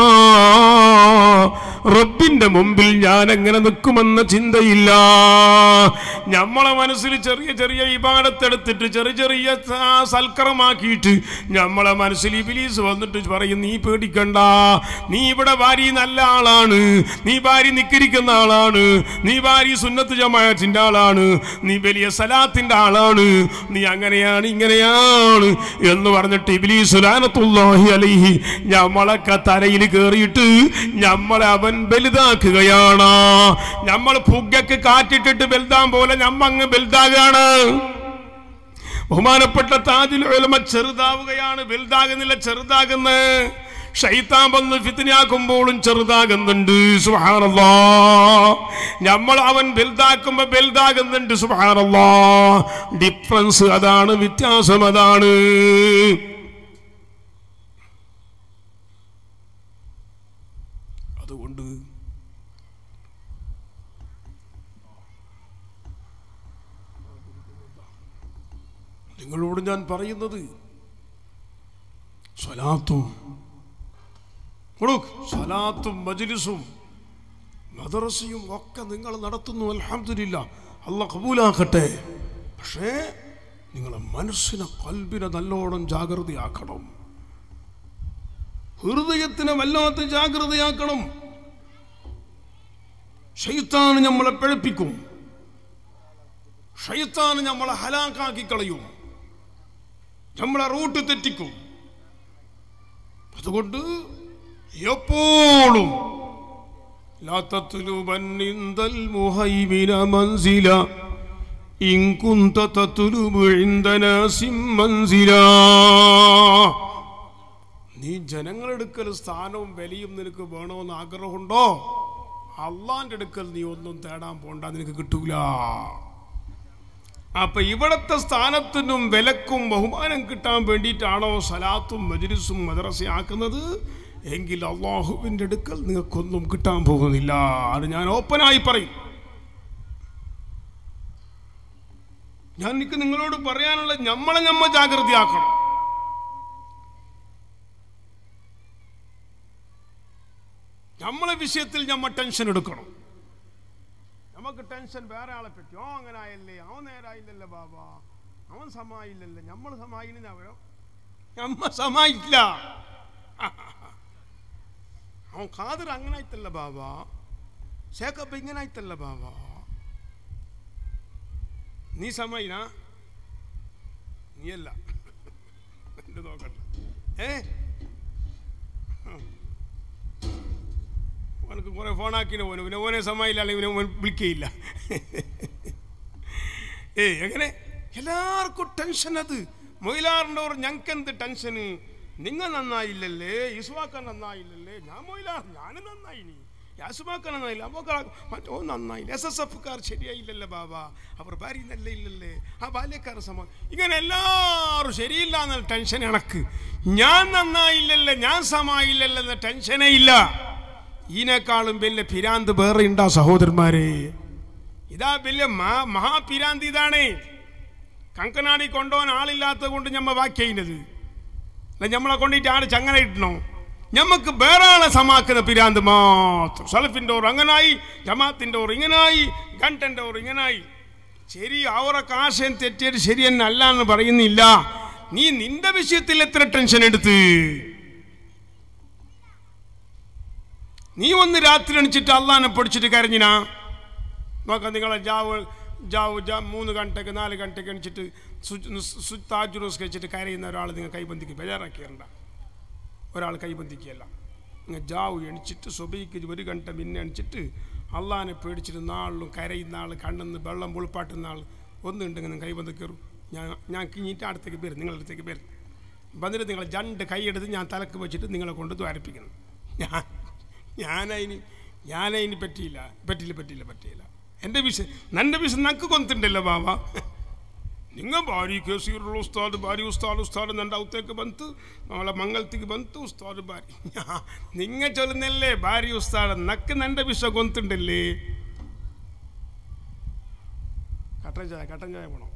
റബ്ബിന്റെ മുമ്പിൽ ഞാൻ എങ്ങനെ നിൽക്കുമെന്ന ചിന്തയില്ല നമ്മളെ മനസ്സിൽ ചെറിയ ചെറിയ ഇപാടത്തെടുത്തിട്ട് ചെറിയ ചെറിയ സ- സൽക്കരമാക്കിയിട്ട് നമ്മളെ മനസ്സിൽ ഇബിലീസ് വന്നിട്ട് പറയും നീ പേടിക്കണ്ട നീ ഇവിടെ ഭാര്യ നല്ല ആളാണ് നീ ഭാര്യ നിക്കരിക്കുന്ന ആളാണ് നീ ഭാര്യ സുന്നത്ത് ജമാഅത്തിന്റെ ആളാണ് നീ വലിയ സലാത്തിന്റെ ആളാണ് നീ അങ്ങനെയാണ് ഇങ്ങനെയാണ് എന്ന് പറഞ്ഞിട്ട് ഇബിലീസ് ലാനത്തുല്ലാഹി അലൈഹി നമ്മളൊക്കെ തലയിൽ കയറിയിട്ട് നമ്മളെ അവൻ വലുതാക്കുകയാണ് നമ്മൾ പുകയ്ക്ക് കാറ്റിട്ടിട്ട് വലുതാൻ പോലെ നമ്മങ്ങ് വലുതാകാണ് ബഹുമാനപ്പെട്ട താജിൽ ഉലമ ചെറുതാവുകയാണ് വലുതാകുന്നില്ല ചെറുതാകുന്ന ഷൈത്താൻ വന്ന് ഫിത്തിനാക്കുമ്പോഴും ചെറുതാകുന്നുണ്ട് സുഹാനല്ലാ നമ്മൾ അവൻ വലുതാക്കുമ്പോ വലുതാകുന്നുണ്ട് സുഹാനല്ലാ ഡിഫറൻസ് അതാണ് വ്യത്യാസം അതാണ് അതുകൊണ്ട് നിങ്ങളോട് ഞാൻ പറയുന്നത് സ്വലാത്തും കൊടുക്ക് സ്വലാത്തും മജ്ലിസും മദ്രസയും ഒക്കെ നിങ്ങൾ നടത്തുന്നു അൽഹംദുലില്ല അല്ല കബൂലാക്കട്ടെ പക്ഷേ നിങ്ങളെ മനസ്സിനെ കൽബിനെ നല്ലോണം ജാഗ്രതയാക്കണം ഹൃദയത്തിനെ വല്ലാത്ത ജാഗ്രതയാക്കണം ഷെയ്ത്താൻ നമ്മളെ പിഴപ്പിക്കും ഷെയ്ത്താൻ നമ്മളെ ഹലാക്കാക്കി കളയും നമ്മളെ റൂട്ട് തെറ്റിക്കും അതുകൊണ്ട് എപ്പോഴും لا تطلبن عند المهيمن منزلا إن كنت تطلب عند ناس منزلا നീ ജനങ്ങളെടുക്കൽ സ്ഥാനവും വിലയും നിനക്ക് വേണമെന്ന് ആഗ്രഹമുണ്ടോ അള്ളാന്റെ അടുക്കൽ നീ ഒന്നും തേടാൻ പോണ്ട നിനക്ക് കിട്ടൂല അപ്പൊ ഇവിടത്തെ സ്ഥാനത്തിനും വിലക്കും ബഹുമാനം കിട്ടാൻ വേണ്ടിയിട്ടാണോ സലാത്തും മജ്ലിസും മദ്രസ ആക്കുന്നത് എങ്കിൽ അള്ളാഹുവിൻ്റെ അടുക്കൽ നിങ്ങൾക്കൊന്നും കിട്ടാൻ പോകുന്നില്ല അത് ഞാൻ ഓപ്പനായി പറയും ഞാൻ എനിക്ക് നിങ്ങളോട് പറയാനുള്ള നമ്മളെ നമ്മ ജാഗ്രതയാക്കണം നമ്മളെ വിഷയത്തിൽ നമ്മ ടെൻഷൻ എടുക്കണം നമുക്ക് ടെൻഷൻ വേറെ ആളെ പറ്റി ഓ അങ്ങനെ ആയല്ലേ അവൻ നേരായില്ലല്ലോ ബാബ അവൻ സമായില്ലല്ലോ നമ്മൾ സമായില്ല അവരോ നമ്മ സമായില്ല അവൻ ഖാദർ അങ്ങനെ ആയിത്തല്ല ബാബ ശേഖപ്പ് ഇങ്ങനെ ആയിത്തല്ല ബാബ നീ സമായിന നീയല്ല എന്റെ നോക്കട്ടെ ഏ അവനക്ക് കുറെ ഫോണാക്കിന് പോലും പിന്നെ ഓനെ സമായില്ല അല്ലെങ്കിൽ പിന്നെ ഓൻ വിളിക്കുകയില്ല ഏ എങ്ങനെ എല്ലാവർക്കും ടെൻഷൻ അത് മൊയിലാറിൻ്റെ ഓർ ഞങ്ങൾക്ക് എന്ത് ടെൻഷന് നിങ്ങൾ നന്നായില്ലല്ലേ ഇസ്വാക്ക നന്നായില്ലല്ലേ ഞാൻ മൊയിലാർ ഞാനും നന്നായി നീ യാസുമാക്ക നന്നായില്ല അപ്പോൾ മറ്റോ നന്നായില്ല എസ് എസ് എഫുകാർ ശരിയായില്ലല്ലേ ബാബ അവർ ഭാര്യ നല്ല ഇല്ലല്ലേ ആ ബാല്യക്കാർ സമ ഇങ്ങനെ എല്ലാവരും ശരിയില്ല എന്ന ടെൻഷൻ ഇണക്ക് ഞാൻ നന്നായില്ലല്ലേ ഞാൻ സമായില്ലല്ലോ എന്ന ടെൻഷനേ ഇല്ല ഇതിനേക്കാളും വലിയ പിരാന്ത് വേറെ ഉണ്ടാ സഹോദരന്മാരെ ഇതാ വലിയ മഹാ- മഹാപിരാന്ത് ഇതാണ് കങ്കനാടി കൊണ്ടുപോകാൻ ആളില്ലാത്തത് കൊണ്ട് ഞമ്മ ബാക്കി ചെയ്യുന്നത് അല്ല നമ്മളെ കൊണ്ടിട്ട് ആട് ചങ്ങന ഇട്ടണോ ഞമ്മക്ക് വേറെ ആളെ സമാക്കുന്ന പിരാന്ത് മാത്രം സലഫിൻ്റെ ഓർ അങ്ങനായി ജമാത്തിൻ്റെ ഓർ ഇങ്ങനായി ഗണ്ടൻ്റെ ഓർ ഇങ്ങനായി ശരി അവരൊക്കെ ആശയം തെറ്റിയത് ശരി തന്നെ അല്ല എന്ന് പറയുന്നില്ല നീ നിന്റെ വിഷയത്തിൽ എത്ര ടെൻഷൻ എടുത്ത് നീ ഒന്ന് രാത്രി എണിച്ചിട്ട് അള്ളാനെ പഠിച്ചിട്ട് കരഞ്ഞിനാ നോക്കാം നിങ്ങളെ ജാവ് ജാവ് ജാ മൂന്ന് ഗണ്ടയ്ക്ക് നാല് ഗണ്ടയ്ക്ക് എണിച്ചിട്ട് താജ് റോസ് കഴിച്ചിട്ട് കരയുന്ന ഒരാൾ നിങ്ങൾ കൈബന്ധിക്ക് ബേജാറാക്കിയണ്ട ഒരാൾ കൈബന്ധിക്കുകയല്ല നിങ്ങൾ ജാവ് എണിച്ചിട്ട് സ്വബൈക്ക് ഒരു ഗണ്ട പിന്നെ എണിച്ചിട്ട് അള്ളാനെ പേടിച്ചിട്ട് നാളിലും കരയുന്ന ആൾ കണ്ണെന്ന് വെള്ളം പുളിപ്പാട്ടുന്ന ആൾ ഒന്നുണ്ടെങ്കിൽ നിങ്ങൾ കൈബന്ധ കയറും ഞാൻ ഞാൻ കിഞ്ഞിട്ട് അടുത്തേക്ക് പേര് നിങ്ങളുടെ അടുത്തേക്ക് പേര് വന്നിട്ട് നിങ്ങൾ രണ്ട് കൈയെടുത്ത് ഞാൻ തലക്ക് വെച്ചിട്ട് നിങ്ങളെ കൊണ്ട് ദ്വാരിപ്പിക്കുന്നു ഞാൻ ഞാനതിന് ഞാനതിന് പറ്റിയില്ല പറ്റിയില്ല പറ്റിയില്ല പറ്റിയില്ല എൻ്റെ വിഷയം നൻ്റെ വിഷയം നക്ക് കൊന്നിട്ടുണ്ടല്ലോ ബാബ നിങ്ങൾ ಭಾರಿ ಕೇಸಿರುವ ಉಸ್ತಾದ್ ಭಾರಿ ಉಸ್ತಾದ್ ಉಸ್ತಾದ್ ನನ್ನ ಅವത്തേക്ക് ಬಂತು ನಾಳೆ ಮಂಗಲ್ತಿಗೆ ಬಂತು ಉಸ್ತಾದ್ ಭಾರಿ നിങ്ങ ചൊല്ലുന്നല്ലേ ഭാരി ഉസ്താദ് നക്ക് നന്റെ വിഷ കൊന്നുണ്ടല്ലേ കട്ടൻ ചായ കട്ടൻ ചായ പോണോ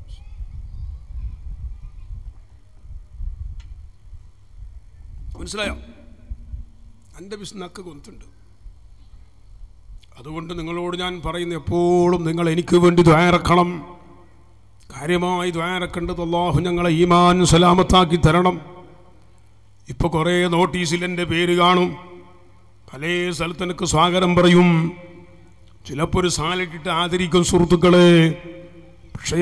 മനസ്സിലായോ എൻ്റെ വിഷ നക്ക് കൊന്നുണ്ട് അതുകൊണ്ട് നിങ്ങളോട് ഞാൻ പറയുന്ന എപ്പോഴും നിങ്ങൾ എനിക്ക് വേണ്ടി ദ്വാരക്കണം കാര്യമായി ദ്വാരക്കേണ്ടത് അള്ളാഹു ഞങ്ങളെ ഈമാൻ സലാമത്താക്കി തരണം ഇപ്പോൾ കുറേ നോട്ടീസിൽ എൻ്റെ പേര് കാണും പല സ്ഥലത്ത് എനിക്ക് സ്വാഗതം പറയും ചിലപ്പോൾ ഒരു സാലിട്ടിട്ട് ആദരിക്കും സുഹൃത്തുക്കളെ പക്ഷേ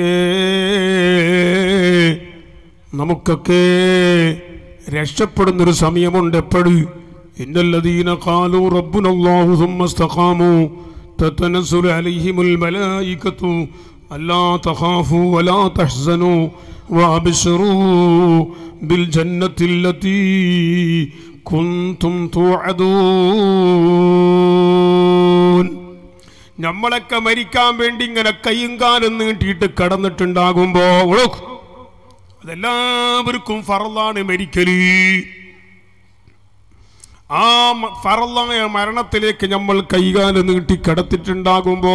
നമുക്കൊക്കെ രക്ഷപ്പെടുന്നൊരു സമയമുണ്ട് എപ്പോഴും ഇന്നല്ലദീന ഖാലു റബ്ബുനല്ലാഹു ثم استقاموا تتنزل عليهم الملائكة ألا تخافوا ولا تحزنوا وأبشروا بالجنة التي كنتم توعدون നമ്മളൊക്കെ മരിക്കാൻ വേണ്ടി ഇങ്ങനെ കയ്യും കാലും നീട്ടിയിട്ട് കടന്നിട്ടുണ്ടാകുമ്പോ ഉളോക്ക്. അതെല്ലാവർക്കും ഫറലാണ് മരിക്കല് ആ മ- ഫറലായ മരണത്തിലേക്ക് നമ്മൾ കൈകാലം നീട്ടി കടത്തിട്ടുണ്ടാകുമ്പോ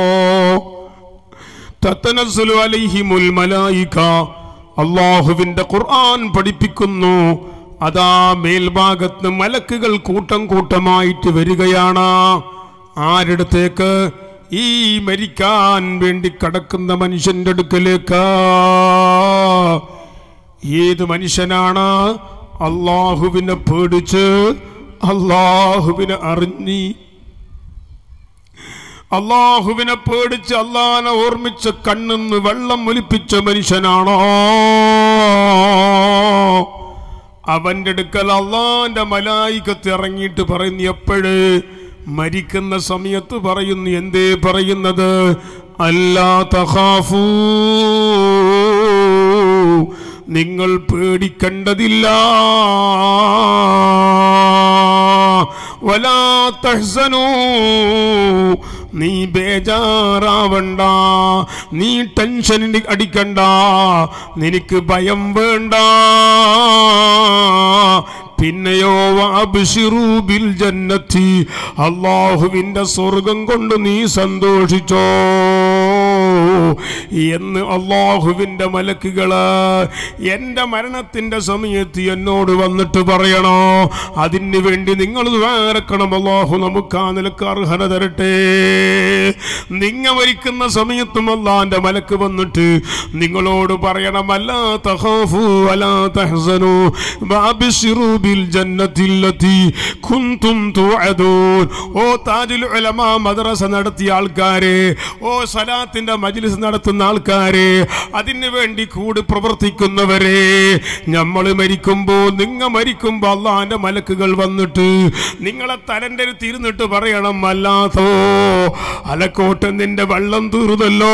തത്തനസ്സുലു അലൈഹിമുൽ മലായിക അള്ളാഹുവിന്റെ ഖുർആൻ പഠിപ്പിക്കുന്നു അതാ മേൽഭാഗത്ത് മലക്കുകൾ കൂട്ടം കൂട്ടമായിട്ട് വരികയാണ് ആരിടത്തേക്ക് ഈ മരിക്കാൻ വേണ്ടി കടക്കുന്ന മനുഷ്യന്റെ അടുക്കലേക്ക് ഏത് മനുഷ്യനാണ് അള്ളാഹുവിനെ പേടിച്ച് അള്ളാഹുവിനെ അറിഞ്ഞി അള്ളാഹുവിനെ പേടിച്ച് അള്ളാഹിനെ ഓർമ്മിച്ച് കണ്ണിന്ന് വെള്ളം ഒലിപ്പിച്ച മനുഷ്യനാണോ അവന്റെ അടുക്കൽ അള്ളാന്റെ മലായികത്ത് ഇറങ്ങിയിട്ട് പറയുന്നു എപ്പോഴ് മരിക്കുന്ന സമയത്ത് പറയുന്നു എന്തേ പറയുന്നത് അല്ലാ തഹാഫൂ നിങ്ങൾ പേടിക്കേണ്ടതില്ല വലാ തഹ്സനൂ നീ ബേജാറാവണ്ട നീ ടെൻഷൻ അടിക്കണ്ട നിനക്ക് ഭയം വേണ്ട പിന്നെയോ അബ്ശിറൂ ബിൽ ജന്നത്തി അള്ളാഹുവിന്റെ സ്വർഗം കൊണ്ട് നീ സന്തോഷിച്ചോ എന്ന് അള്ളാഹുവിന്റെ മലക്കുകള് എൻ്റെ മരണത്തിന്റെ സമയത്ത് എന്നോട് വന്നിട്ട് പറയണോ അതിന് വേണ്ടി നിങ്ങൾ വേറക്കണം അള്ളാഹു നമുക്ക് ആ നിലക്ക് അർഹത തരട്ടെ നിങ്ങ മരിക്കുന്ന സമയത്തും അള്ളാന്റെ മലക്ക് വന്നിട്ട് നിങ്ങളോട് പറയണം അല്ലാ തഖാഫു വലാ തഹ്സനു വഅബ്ശിറൂ ബിൽ ജന്നത്തില്ലതി കുൻതും തുഅദൂൻ ഓ താജുൽ ഉലമ മദ്രസ നടത്തിയ ആൾക്കാരെ ഓ സലാത്തിന്റെ മജ്ലിസ് നടത്തുന്ന ആൾക്കാരെ അതിനു വേണ്ടി കൂടി പ്രവർത്തിക്കുന്നവരെ നമ്മൾ മരിക്കുമ്പോൾ നിങ്ങ മരിക്കുമ്പോൾ അള്ളാന്റെ മലക്കുകൾ വന്നിട്ട് നിങ്ങളെ തലന്റെ തിരുന്നിട്ട് പറയണം അല്ലാത്തോ അലക്കോട്ട് നിന്റെ വെള്ളം തീർന്നല്ലോ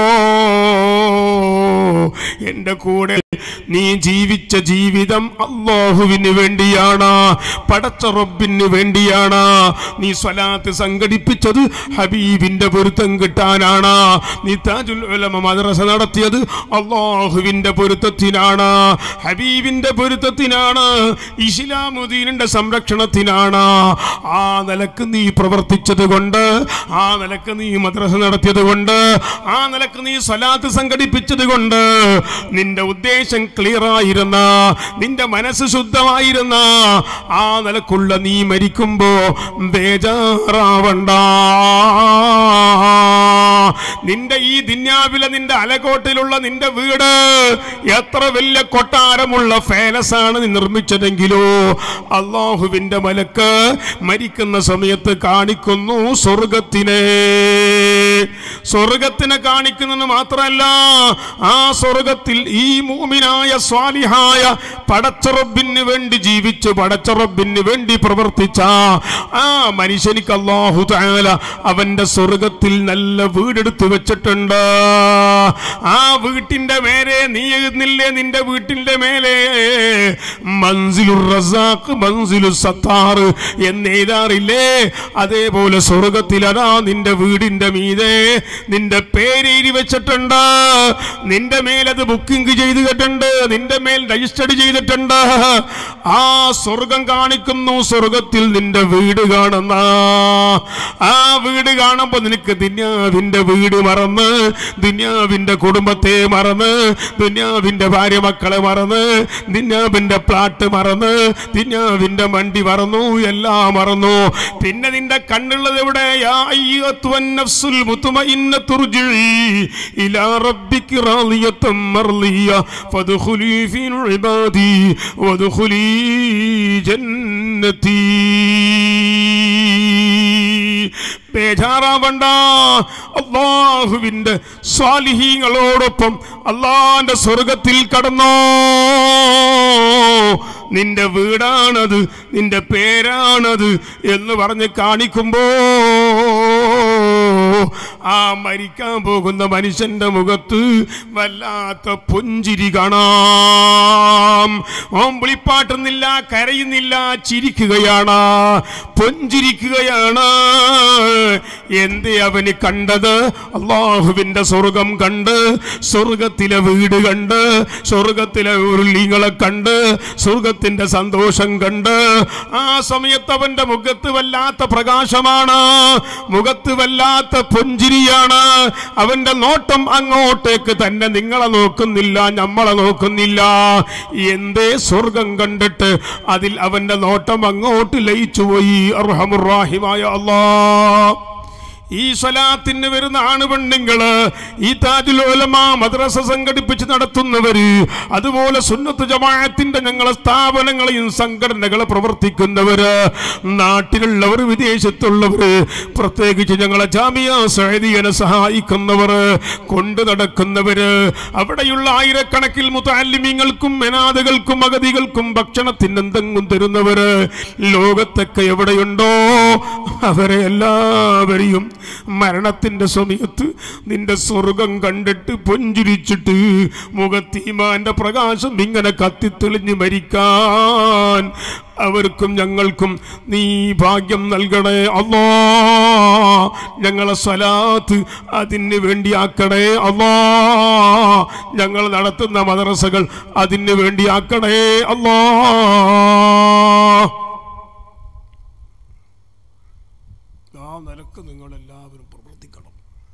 എന്റെ കൂടെ നീ ജീവിച്ച ജീവിതം അള്ളാഹുവിന് വേണ്ടിയാണ് പടച്ച റബ്ബിന് വേണ്ടിയാണ് നീ സ്വലാത്ത് സംഘടിപ്പിച്ചത് ഹബീബിന്റെ പൊരുത്തം കിട്ടാനാണ് നീ താജുൽ ഉലമ മദ്രസ നടത്തിയത് അള്ളാഹുവിന്റെ പൊരുത്തത്തിനാണ് ഹബീബിന്റെ പൊരുത്തത്തിനാണ് ഇസ്ലാമുദ്ദീനിന്റെ സംരക്ഷണത്തിനാണ് ആ നിലക്ക് നീ പ്രവർത്തിച്ചത് കൊണ്ട് ആ നിലക്ക് നീ മദ്രസ നടത്തിയത് കൊണ്ട് ആ നിലക്ക് നീ സ്വലാത്ത് സംഘടിപ്പിച്ചത് കൊണ്ട് നിന്റെ ഉദ്ദേശം ക്ലിയർ ആയിരുന്ന നിന്റെ മനസ്സ് ശുദ്ധമായിരുന്ന ആ നിലക്കുള്ള നീ മരിക്കുമ്പോ ബേജാറാവണ്ട നിന്റെ ഈ ദിന്യാവിലെ നിന്റെ അലകോട്ടിലുള്ള നിന്റെ വീട് എത്ര വലിയ കൊട്ടാരമുള്ള ഫേലസാണ് നീ നിർമ്മിച്ചതെങ്കിലോ അള്ളാഹുവിന്റെ മലക്ക് മരിക്കുന്ന സമയത്ത് കാണിക്കുന്നു സ്വർഗത്തിനെ സ്വർഗത്തിനെ കാണിക്കുന്നത് മാത്രമല്ല ആ സ്വർഗത്തിൽ ഈ മൂമിനായ സ്വാലിഹായ പടച്ചറബിന് വേണ്ടി ജീവിച്ച് പടച്ചറബിന് വേണ്ടി പ്രവർത്തിച്ച ആ മനുഷ്യനിക്ക് അള്ളാഹു താല അവന്റെ സ്വർഗത്തിൽ നല്ല വീടെടുത്ത് വെച്ചിട്ടുണ്ട് ആ വീട്ടിന്റെ മേലെ നീ എഴുന്നില്ലേ നിന്റെ വീട്ടിന്റെ മേലെ മൻസിലുർ റസാഖ് മൻസിലു സത്താർ എന്നെഴുതാറില്ലേ അതേപോലെ സ്വർഗത്തിൽ അതാ നിന്റെ വീടിന്റെ മീതെ നിന്റെ പേര് എഴുതി വെച്ചിട്ടുണ്ട് നിന്റെ മേലത് ബുക്കിംഗ് ചെയ്ത് കേട്ടുണ്ട് നിന്റെ മേൽ രജിസ്റ്റർ ചെയ്തിട്ടുണ്ട് ആ സ്വർഗം കാണിക്കുന്നു സ്വർഗത്തിൽ നിന്റെ വീട് കാണുന്ന ആ വീട് കാണുമ്പോ നിനക്ക് ദുന്യാവിന്റെ വീട് മറന്ന് ദുന്യാവിന്റെ കുടുംബത്തെ മറന്ന് ദുന്യാവിന്റെ ഭാര്യ മക്കളെ മറന്ന് ദുന്യാവിന്റെ പ്ലാട്ട് മറന്ന് ദുന്യാവിന്റെ വണ്ടി മറന്നു എല്ലാം മറന്നു പിന്നെ നിന്റെ കണ്ണുള്ളത് എവിടെ യാ അയ്യത്തുവൻ നഫ്സുൽ മുത്മഇന്നത്തു ർജിഇ ഇലാ റബ്ബികി റാളിയത്തൻ മർളിയ ഫദ്ഖുലി ഫീ ഇബാദി വദ്ഖുലി ജന്നതി ബേജാറാവണ്ട അള്ളാഹുവിന്റെ സ്വാലിഹീങ്ങളോടൊപ്പം അള്ളാന്റെ സ്വർഗത്തിൽ കടന്നോ നിന്റെ വീടാണത് നിന്റെ പേരാണത് എന്ന് പറഞ്ഞ് കാണിക്കുമ്പോ ആ മരിക്കാൻ പോകുന്ന മനുഷ്യന്റെ മുഖത്ത് വല്ലാത്ത പുഞ്ചിരി കാണാം ഓൻ വിളിപ്പാട്ടുന്നില്ല കരയുന്നില്ല ചിരിക്കുകയാണ് പുഞ്ചിരിക്കുകയാണ് എന്തേ അവന് കണ്ടത് അള്ളാഹുവിന്റെ സ്വർഗം കണ്ട് സ്വർഗത്തിലെ വീട് കണ്ട് സ്വർഗത്തിലെ ഉരുളിങ്ങളെ കണ്ട് സ്വർഗത്തിന്റെ സന്തോഷം കണ്ട് ആ സമയത്ത് അവന്റെ മുഖത്ത് വല്ലാത്ത പ്രകാശമാണ് മുഖത്ത് വല്ലാത്ത പുഞ്ചിരിയാണ് അവന്റെ നോട്ടം അങ്ങോട്ടേക്ക് തന്നെ നിങ്ങളെ നോക്കുന്നില്ല നമ്മളെ നോക്കുന്നില്ല എന്തേ സ്വർഗം കണ്ടിട്ട് അതിൽ അവന്റെ നോട്ടം അങ്ങോട്ട് ലയിച്ചുപോയി അർഹമുറാഹിമായ അള്ളാ ഈ സ്വലാത്തിന് വരുന്ന ആണുപെണ്ണുങ്ങള് ഈ താജുൽ ഉലമ മദ്രസ സംഘടിപ്പിച്ച് നടത്തുന്നവര് അതുപോലെ സുന്നത്ത് ജമാഅത്തിന്റെ ഞങ്ങളെ സ്ഥാപനങ്ങളെയും സംഘടനകളെ പ്രവർത്തിക്കുന്നവര് നാട്ടിലുള്ളവർ വിദേശത്തുള്ളവര് പ്രത്യേകിച്ച് ഞങ്ങളെ ജാമിയ സഹദിയനെ സഹായിക്കുന്നവർ കൊണ്ടു നടക്കുന്നവര് അവിടെയുള്ള ആയിരക്കണക്കിൽ മുത്താലിമ്യങ്ങൾക്കും മെനാദകൾക്കും അഗതികൾക്കും ഭക്ഷണത്തിന് എന്തെങ്കിലും തരുന്നവര് ലോകത്തൊക്കെ എവിടെയുണ്ടോ അവരെ എല്ലാവരെയും മരണത്തിന്റെ സമയത്ത് നിന്റെ സ്വർഗം കണ്ടിട്ട് പുഞ്ചിരിച്ചിട്ട് മുഖത്തീമാന്റെ പ്രകാശം ഇങ്ങനെ കത്തിത്തെളിഞ്ഞ് മരിക്കാൻ അവർക്കും ഞങ്ങൾക്കും നീ ഭാഗ്യം നൽകണേ അല്ലാ ഞങ്ങളെ സ്വലാത്ത് അതിന് വേണ്ടിയാക്കണേ അല്ലാ ഞങ്ങൾ നടത്തുന്ന മദ്രസകൾ അതിന് വേണ്ടിയാക്കണേ അല്ലാ ആ നിലക്ക് നിങ്ങളെല്ലാവരും പ്രവർത്തിക്കണം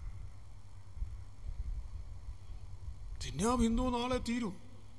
തിന്നാ ബിന്ദു നാളെ തീരും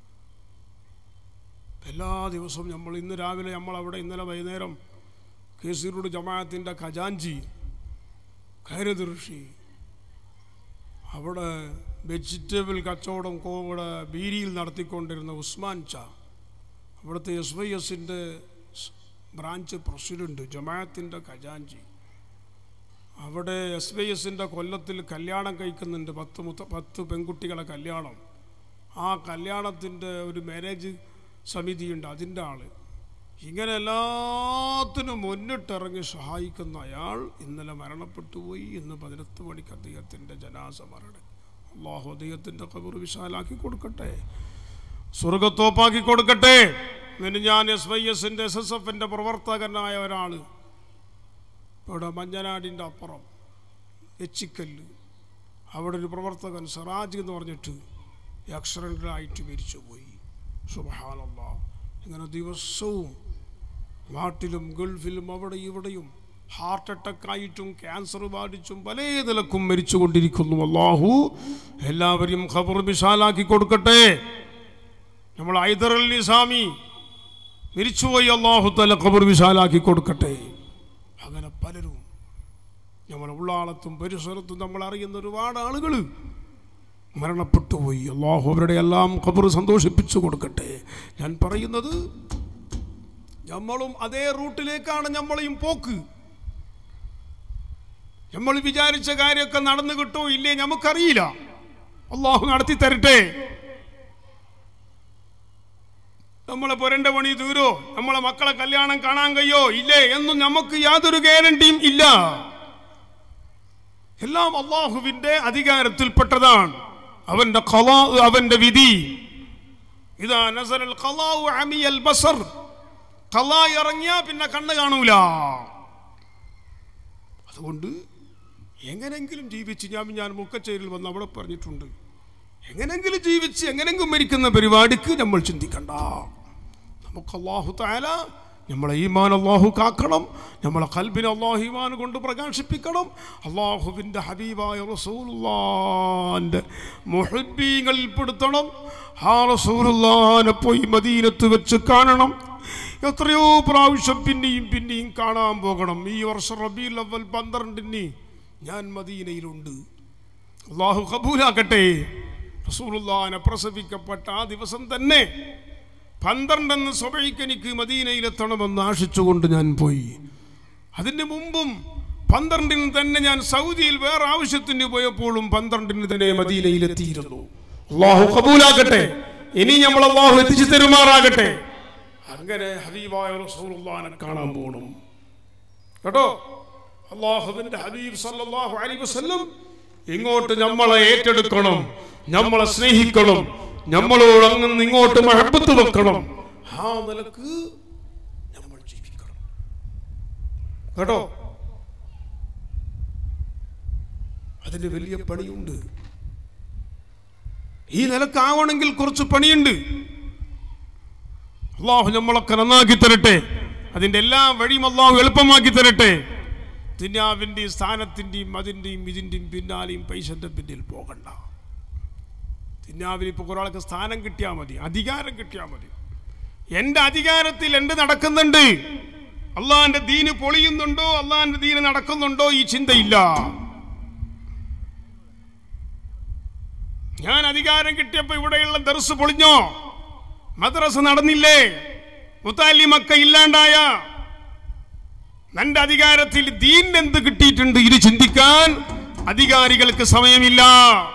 എല്ലാ ദിവസവും നമ്മൾ ഇന്ന് രാവിലെ നമ്മൾ അവിടെ ഇന്നലെ വൈകുന്നേരം കേസീറോഡ് ജമാഅത്തിൻ്റെ ഖജാൻജി ഖൈരദൃഷി അവിടെ വെജിറ്റബിൾ കച്ചവടം കോവിടെ ബീരിയിൽ നടത്തിക്കൊണ്ടിരുന്ന ഉസ്മാൻ ചാ അവിടുത്തെ എസ് വൈ എസിൻ്റെ ബ്രാഞ്ച് പ്രസിഡന്റ് ജമാഅത്തിൻ്റെ ഖജാൻജി അവിടെ എസ് വൈ എസിൻ്റെ കൊല്ലത്തിൽ കല്യാണം കഴിക്കുന്നുണ്ട് പത്ത് മുത്ത പത്ത് പെൺകുട്ടികളെ കല്യാണം ആ കല്യാണത്തിൻ്റെ ഒരു മാരേജ് സമിതിയുണ്ട് അതിൻ്റെ ആള് ഇങ്ങനെ എല്ലാത്തിനും മുന്നിട്ടിറങ്ങി സഹായിക്കുന്ന അയാൾ ഇന്നലെ മരണപ്പെട്ടു പോയി ഇന്ന് പതിനെട്ട് മണിക്ക് അദ്ദേഹത്തിൻ്റെ ജനാസ മരണം അള്ളാഹു അദ്ദേഹത്തിൻ്റെ കബർ വിശാലാക്കി കൊടുക്കട്ടെ സ്വർഗത്തോപ്പാക്കി കൊടുക്കട്ടെ പിന്നെ ഞാൻ എസ് വൈ എസിൻ്റെ എസ് എസ് എഫിൻ്റെ പ്രവർത്തകനായ ഒരാൾ ഇവിടെ മഞ്ഞനാടിൻ്റെ അപ്പുറം എച്ചിക്കല്ല് അവിടെ ഒരു പ്രവർത്തകൻ സിറാജ് എന്ന് പറഞ്ഞിട്ട് ആക്സിഡൻ്റിലായിട്ട് മരിച്ചുപോയി സുബഹാനല്ല ഇങ്ങനെ ദിവസവും നാട്ടിലും ഗൾഫിലും അവിടെ ഇവിടെയും ഹാർട്ട് അറ്റാക്ക് ആയിട്ടും ക്യാൻസർ ബാധിച്ചും പല നിലക്കും മരിച്ചുകൊണ്ടിരിക്കുന്നു അള്ളാഹു എല്ലാവരെയും ഖബർ വിശാലാക്കി കൊടുക്കട്ടെ നമ്മൾ ഐദർ അലി സ്വാമി മരിച്ചുപോയി അള്ളാഹു തല ഖബർ വിശാലാക്കി കൊടുക്കട്ടെ അങ്ങനെ പലരും നമ്മളെ ഉള്ളാളത്തും പരിസരത്തും നമ്മൾ അറിയുന്ന ഒരുപാട് ആളുകൾ മരണപ്പെട്ടു പോയി അള്ളാഹു അവരുടെ എല്ലാം ഖബർ സന്തോഷിപ്പിച്ചു കൊടുക്കട്ടെ ഞാൻ പറയുന്നത് നമ്മളും അതേ റൂട്ടിലേക്കാണ് നമ്മളെയും പോക്ക് നമ്മൾ വിചാരിച്ച കാര്യമൊക്കെ നടന്നു കിട്ടോ ഇല്ലേ നമുക്കറിയില്ല അള്ളാഹു നടത്തി തരട്ടെ നമ്മളെ പൊരന്റെ പണി തീരോ നമ്മളെ മക്കളെ കല്യാണം കാണാൻ കഴിയോ ഇല്ലേ എന്നും നമുക്ക് യാതൊരു ഗ്യാരണ്ടിയും ഇല്ല എല്ലാം അള്ളാഹുവിന്റെ അധികാരത്തിൽപ്പെട്ടതാണ് അവന്റെ ഖലാ അവന്റെ വിധി ഇതാ നസറൽ ഖലാഉ അമിയൽ ബസർ ഖലാ ഇറങ്ങിയാ പിന്നെ കണ്ണ് കാണൂല അതുകൊണ്ട് എങ്ങനെങ്കിലും ജീവിച്ച് ഞാൻ ഞാൻ മുക്കച്ചേരിൽ വന്ന് അവിടെ പറഞ്ഞിട്ടുണ്ട് എങ്ങനെങ്കിലും ജീവിച്ച് എങ്ങനെങ്കിലും മരിക്കുന്ന പരിപാടിക്ക് നമ്മൾ ചിന്തിക്കണ്ട നമുക്ക് അള്ളാഹു താല നമ്മളെ ഈമാൻ അള്ളാഹു കാക്കണം നമ്മളെ കൽബിനെ അള്ളാഹു ഈമാൻ കൊണ്ട് പ്രകാശിപ്പിക്കണം അള്ളാഹുവിൻ്റെ ഹബീബായ റസൂലുള്ളാൻ്റെ മുഹബീങ്ങളിൽ പെടുത്തണം ആ റസൂലുള്ളാനെ പോയി മദീനത്ത് വെച്ച് കാണണം എത്രയോ പ്രാവശ്യം പിന്നെയും പിന്നെയും കാണാൻ പോകണം ഈ വർഷം റബീൽ അവൽ പന്ത്രണ്ടിന് ഞാൻ മദീനയിലുണ്ട് അള്ളാഹു കബൂലാക്കട്ടെ റസൂലുള്ളാനെ പ്രസവിക്കപ്പെട്ട ആ ദിവസം തന്നെ പന്ത്രണ്ടെന്ന് സ്വബയ്ക്ക് എനിക്ക് മദീനയിലെത്തണമെന്ന് ആശിച്ചുകൊണ്ട് ഞാൻ പോയി അതിന് മുമ്പും പന്ത്രണ്ടിന് തന്നെ ഞാൻ സൗദിയിൽ വേറെ ആവശ്യത്തിന് പോയപ്പോഴും പന്ത്രണ്ടിന് തന്നെ മദീനയിലെത്തിയിരുന്നു അള്ളാഹു കബൂലാക്കട്ടെ ഇനി നമ്മൾ അള്ളാഹു എത്തിച്ചു തരുമാറാകട്ടെ അങ്ങനെ ഹബീബായ റസൂലുള്ളാനെ കാണാൻ പോകണം കേട്ടോ അള്ളാഹുവിന്റെ ഹബീബ് സല്ലല്ലാഹു അലൈഹി വസല്ലം ഇങ്ങോട്ട് നമ്മളെ ഏറ്റെടുക്കണം നമ്മളെ സ്നേഹിക്കണം നമ്മളോട് അങ്ങനെ ഇങ്ങോട്ട് മഹബത്ത് വെക്കണം ആ നിലക്ക് നമ്മൾ ജീവിക്കണം കേട്ടോ അതിന് വലിയ പണിയുണ്ട് ഈ നിലക്കാവണമെങ്കിൽ കുറച്ച് പണിയുണ്ട് അള്ളാഹു നമ്മളൊക്കെ നന്നാക്കി തരട്ടെ അതിൻ്റെ എല്ലാ വഴിയും അള്ളാഹു എളുപ്പമാക്കി തരട്ടെ ദുന്യാവിൻ്റെയും സ്ഥാനത്തിൻ്റെയും അതിൻ്റെയും ഇതിൻ്റെയും പിന്നാലെയും പൈസൻ്റെ പിന്നിൽ പോകണ്ട ദുന്യാവിൽ ഇപ്പോൾ ഒരാൾക്ക് സ്ഥാനം കിട്ടിയാൽ മതി അധികാരം കിട്ടിയാൽ മതി എൻ്റെ അധികാരത്തിൽ എന്ത് നടക്കുന്നുണ്ട് അള്ളാഹിൻ്റെ ദീന് പൊളിയുന്നുണ്ടോ അള്ളാഹിൻ്റെ ദീന് നടക്കുന്നുണ്ടോ ഈ ചിന്തയില്ല ഞാൻ അധികാരം കിട്ടിയപ്പോൾ ഇവിടെയുള്ള ദർസ് പൊളിഞ്ഞോ മദ്രസ നടന്നില്ലേ മുത്താലി മക്ക ഇല്ലാണ്ടായ നിന്റെ അധികാരത്തിൽ ദീൻ എന്ത് കിട്ടിയിട്ടുണ്ട് ഇത് ചിന്തിക്കാൻ അധികാരികൾക്ക് സമയമില്ല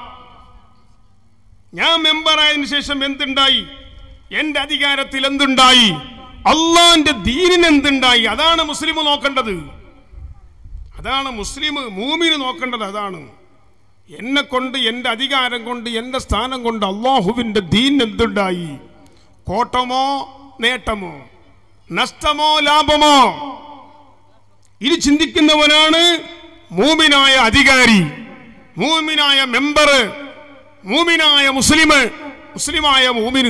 ഞാൻ മെമ്പറായതിനു ശേഷം എന്തുണ്ടായി എന്റെ അധികാരത്തിൽ എന്തുണ്ടായി അള്ളാന്റെ ദീനിന് എന്തുണ്ടായി അതാണ് മുസ്ലിം നോക്കേണ്ടത് അതാണ് മുസ്ലിം മൂമിന് നോക്കേണ്ടത് അതാണ് എന്നെ കൊണ്ട് എൻ്റെ അധികാരം കൊണ്ട് എൻ്റെ സ്ഥാനം കൊണ്ട് അള്ളാഹുവിൻ്റെ ദീൻ എന്തുണ്ടായി കോട്ടമോ നേട്ടമോ നഷ്ടമോ ലാഭമോ ഇത് ചിന്തിക്കുന്നവനാണ് മൂമിനായ അധികാരി മൂമിനായ മെമ്പർ മൂമിനായ മുസ്ലിം മുസ്ലിമായ മൂമിന്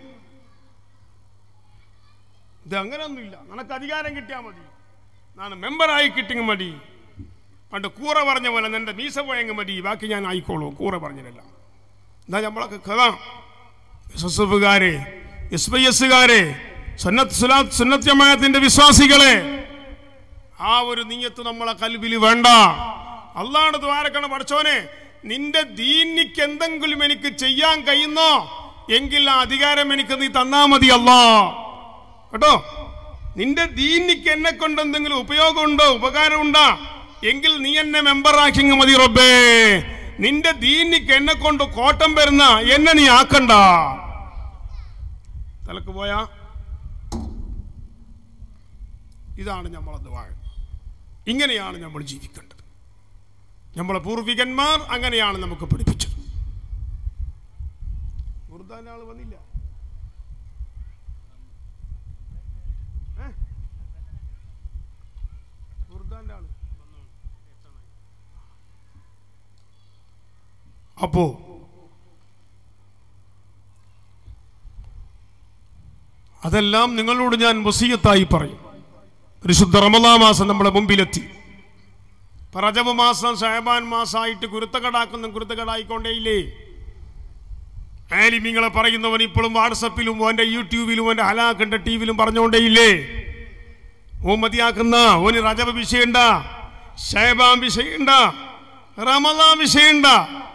ഇത് അങ്ങനെയൊന്നുമില്ല നിനക്ക് അധികാരം കിട്ടിയാൽ മതി നാണ് മെമ്പറായി കിട്ടിയെങ്കിൽ മതി പണ്ട് കൂറ പറഞ്ഞ പോലെ നിന്റെ മീസ പോയെങ്കിൽ മതി ബാക്കി ഞാൻ ആയിക്കോളൂ കൂറ പറഞ്ഞില്ല എന്താ നമ്മളൊക്കെ കഥ എസ് എസ് എഫുകാരെ എസ് വൈ എസുകാരെ സുന്നത്ത് സുലാത്ത് സുന്നത്ത് ജമാഅത്തിന്റെ വിശ്വാസികളെ ആ ഒരു നീയത്ത് നമ്മളെ കൽബിൽ വേണ്ട അള്ളാണ് ദ്വാരക്കണ പഠിച്ചോനെ നിന്റെ ദീനിക്ക് എന്തെങ്കിലും എനിക്ക് ചെയ്യാൻ കഴിയുന്നോ എങ്കിൽ ആ അധികാരം എനിക്ക് നീ തന്നാ മതി അല്ലാ കേട്ടോ നിന്റെ ദീനിക്ക് എന്നെ കൊണ്ട് എന്തെങ്കിലും ഉപയോഗമുണ്ടോ ഉപകാരമുണ്ടോ എങ്കിൽ നീ എന്നെ മെമ്പറാക്കിങ് മതി റബ്ബേ നിന്റെ ദീനിക്ക് എന്നെ കൊണ്ട് കോട്ടം വരുന്ന എന്നെ നീ ആക്കണ്ട തലക്ക് പോയാ ഇതാണ് നമ്മളത് വാഴ ഇങ്ങനെയാണ് നമ്മൾ ജീവിക്കേണ്ടത് നമ്മളെ പൂർവികന്മാർ അങ്ങനെയാണ് നമുക്ക് പഠിപ്പിച്ചത് മുർദാൻ ആള് വന്നില്ല ഏ? മുർദാന്റെ ആള് അപ്പോ അതെല്ലാം നിങ്ങളോട് ഞാൻ വസീയത്തായി പറയും പരിശുദ്ധ റമദാ മാസം നമ്മുടെ മുമ്പിലെത്തി റജബ് മാസം ഷഹബാൻ മാസമായിട്ട് കുരുത്തക്കടാക്കുന്ന കുരുത്തക്കടായിക്കൊണ്ടേയില്ലേ ആലിമിങ്ങളെ പറയുന്നവൻ ഇപ്പോഴും വാട്സപ്പിലും ഓൻ്റെ യൂട്യൂബിലും ഓൻ്റെ ഹലാഖിൻ്റെ ടി വിയിലും പറഞ്ഞുകൊണ്ടേയില്ലേ ഓ മതിയാക്കുന്ന ഓന് റജബ വിഷയണ്ട ഷേബാം വിഷയണ്ട റമദാൻ വിഷയണ്ട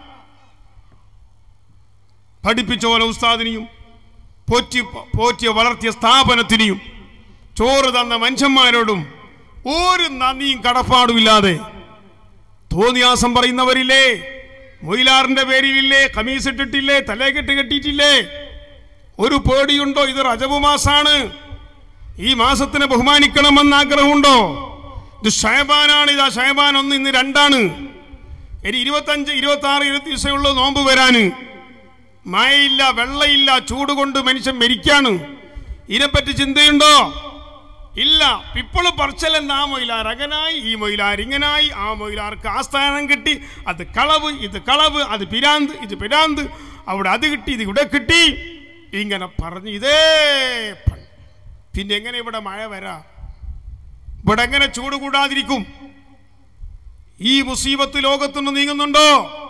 പഠിപ്പിച്ച പോലെ ഉസ്താദിനെയും പോറ്റി പോറ്റിയ വളർത്തിയ സ്ഥാപനത്തിനെയും ചോറ് തന്ന മനുഷ്യന്മാരോടും ഒരു നന്ദിയും കടപ്പാടുമില്ലാതെ തോന്നിയാസം പറയുന്നവരില്ലേ മൊയിലാറിന്റെ പേരിലില്ലേ കമീസ് ഇട്ടിട്ടില്ലേ തലേക്കെട്ട് കെട്ടിയിട്ടില്ലേ ഒരു പേടിയുണ്ടോ ഇത് റജബ് മാസാണ് ഈ മാസത്തിനെ ബഹുമാനിക്കണമെന്ന് ആഗ്രഹമുണ്ടോ ഇത് ഷഹബാനാണ് ഇതാ ഷഹബാൻ ഒന്ന് ഇന്ന് രണ്ടാണ് ഇനി ഇരുപത്തഞ്ച് ഇരുപത്തി ആറ് ഇരുപത്തി ദിവസമുള്ള നോമ്പ് വരാന് മഴയില്ല വെള്ളയില്ല ചൂട് കൊണ്ട് മനുഷ്യൻ മരിക്കാണ് ഇതിനെപ്പറ്റി ചിന്തയുണ്ടോ ഇല്ല ഇപ്പോഴും പറച്ചലൻ ആ മൊയിലാർ അകനായി ഈ മൊയിലാർ ഇങ്ങനായി ആ മൊയിലാർക്ക് ആ സ്ഥാനം കിട്ടി അത് കളവ് ഇത് കളവ് അത് പിരാന്ത് ഇത് പിരാന്ത് അവിടെ അത് കിട്ടി ഇത് ഇവിടെ കിട്ടി ഇങ്ങനെ പറഞ്ഞ് ഇതേ പണി. പിന്നെ എങ്ങനെ ഇവിടെ മഴ വരാ ഇവിടെ എങ്ങനെ ചൂട് കൂടാതിരിക്കും ഈ മുസീബത്ത് ലോകത്തുനിന്ന് നീങ്ങുന്നുണ്ടോ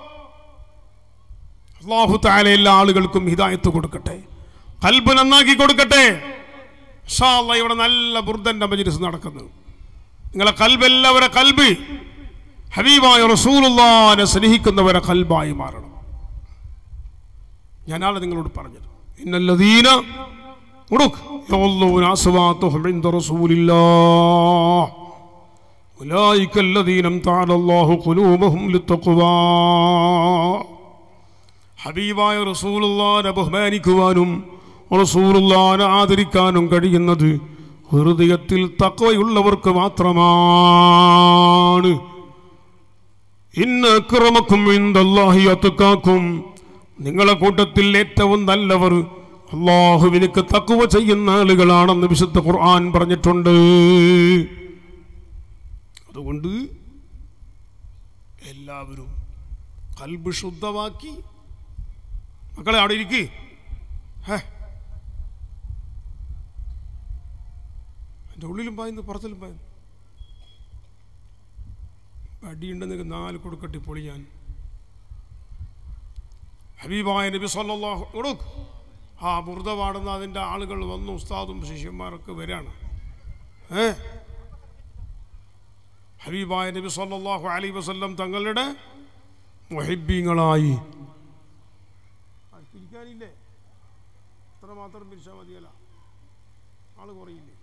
അള്ളാഹു താല എല്ലാ ആളുകൾക്കും ഹിദായത്ത് കൊടുക്കട്ടെ കൽബ് നന്നാക്കി കൊടുക്കട്ടെ ഇൻഷാ അല്ലാ ഇവിടെ നല്ല ബുർദന്റെ മജ്ലിസ് നടക്കുന്നു നിങ്ങളെ കൽബെല്ലാവരെ കൽബ് ഹബീബായ റസൂലുള്ളാനെ സ്നേഹിക്കുന്നവരെ കൽബായി മാറണം ഞാനാണ് നിങ്ങളോട് പറഞ്ഞത് ഇന്നല്ലദീന ഉടുക്ക് യവല്ലൂന അസ്വാത്തുഹും ഇൻദ റസൂലില്ലാഹ് أولئك الذين امتعن الله قلوبهم للتقوى ഹബീബായ റസൂലുള്ളാനെ ബഹുമാനിക്കുവാനും റസൂലുള്ളാനെ ആദരിക്കാനും കഴിയുന്നത് ഹൃദയത്തിൽ തക്കവയുള്ളവർക്ക് മാത്രമാണ് ഇന്ന് അക്രമക്കും ഇന്ദല്ലാഹി അത്തുക്കാക്കും നിങ്ങളെ കൂട്ടത്തിൽ ഏറ്റവും നല്ലവർ അള്ളാഹുവിനക്ക് തക്കുവ ചെയ്യുന്ന ആളുകളാണെന്ന് വിശുദ്ധ ഖുർആൻ പറഞ്ഞിട്ടുണ്ട് അതുകൊണ്ട് എല്ലാവരും കൽബ് ശുദ്ധമാക്കി മക്കളെ അവിടെ ഇരിക്ക് ഹേ എൻ്റെ ഉള്ളിലും പായുന്നു പുറത്തിലും പായുന്നു അടിയുണ്ടെന്ന് നാല് കൊടുക്കട്ടി പൊളി ഞാൻ ഹബീബായ നബി സല്ലല്ലാഹു കൊടുക്ക് ആ ബുർദ പാടുന്ന അതിൻ്റെ ആളുകൾ വന്നു ഉസ്താദും ശിഷ്യന്മാരൊക്കെ വരാണ് ഏ ഹബീബായ നബി സല്ലല്ലാഹു അലൈഹി വസല്ലം തങ്ങളുടെ മുഹിബീങ്ങളായി പിരിക്കാനില്ലേ ഇത്ര മാത്രം പിരിച്ചാൽ മതിയല്ല ആള് കുറയില്ലേ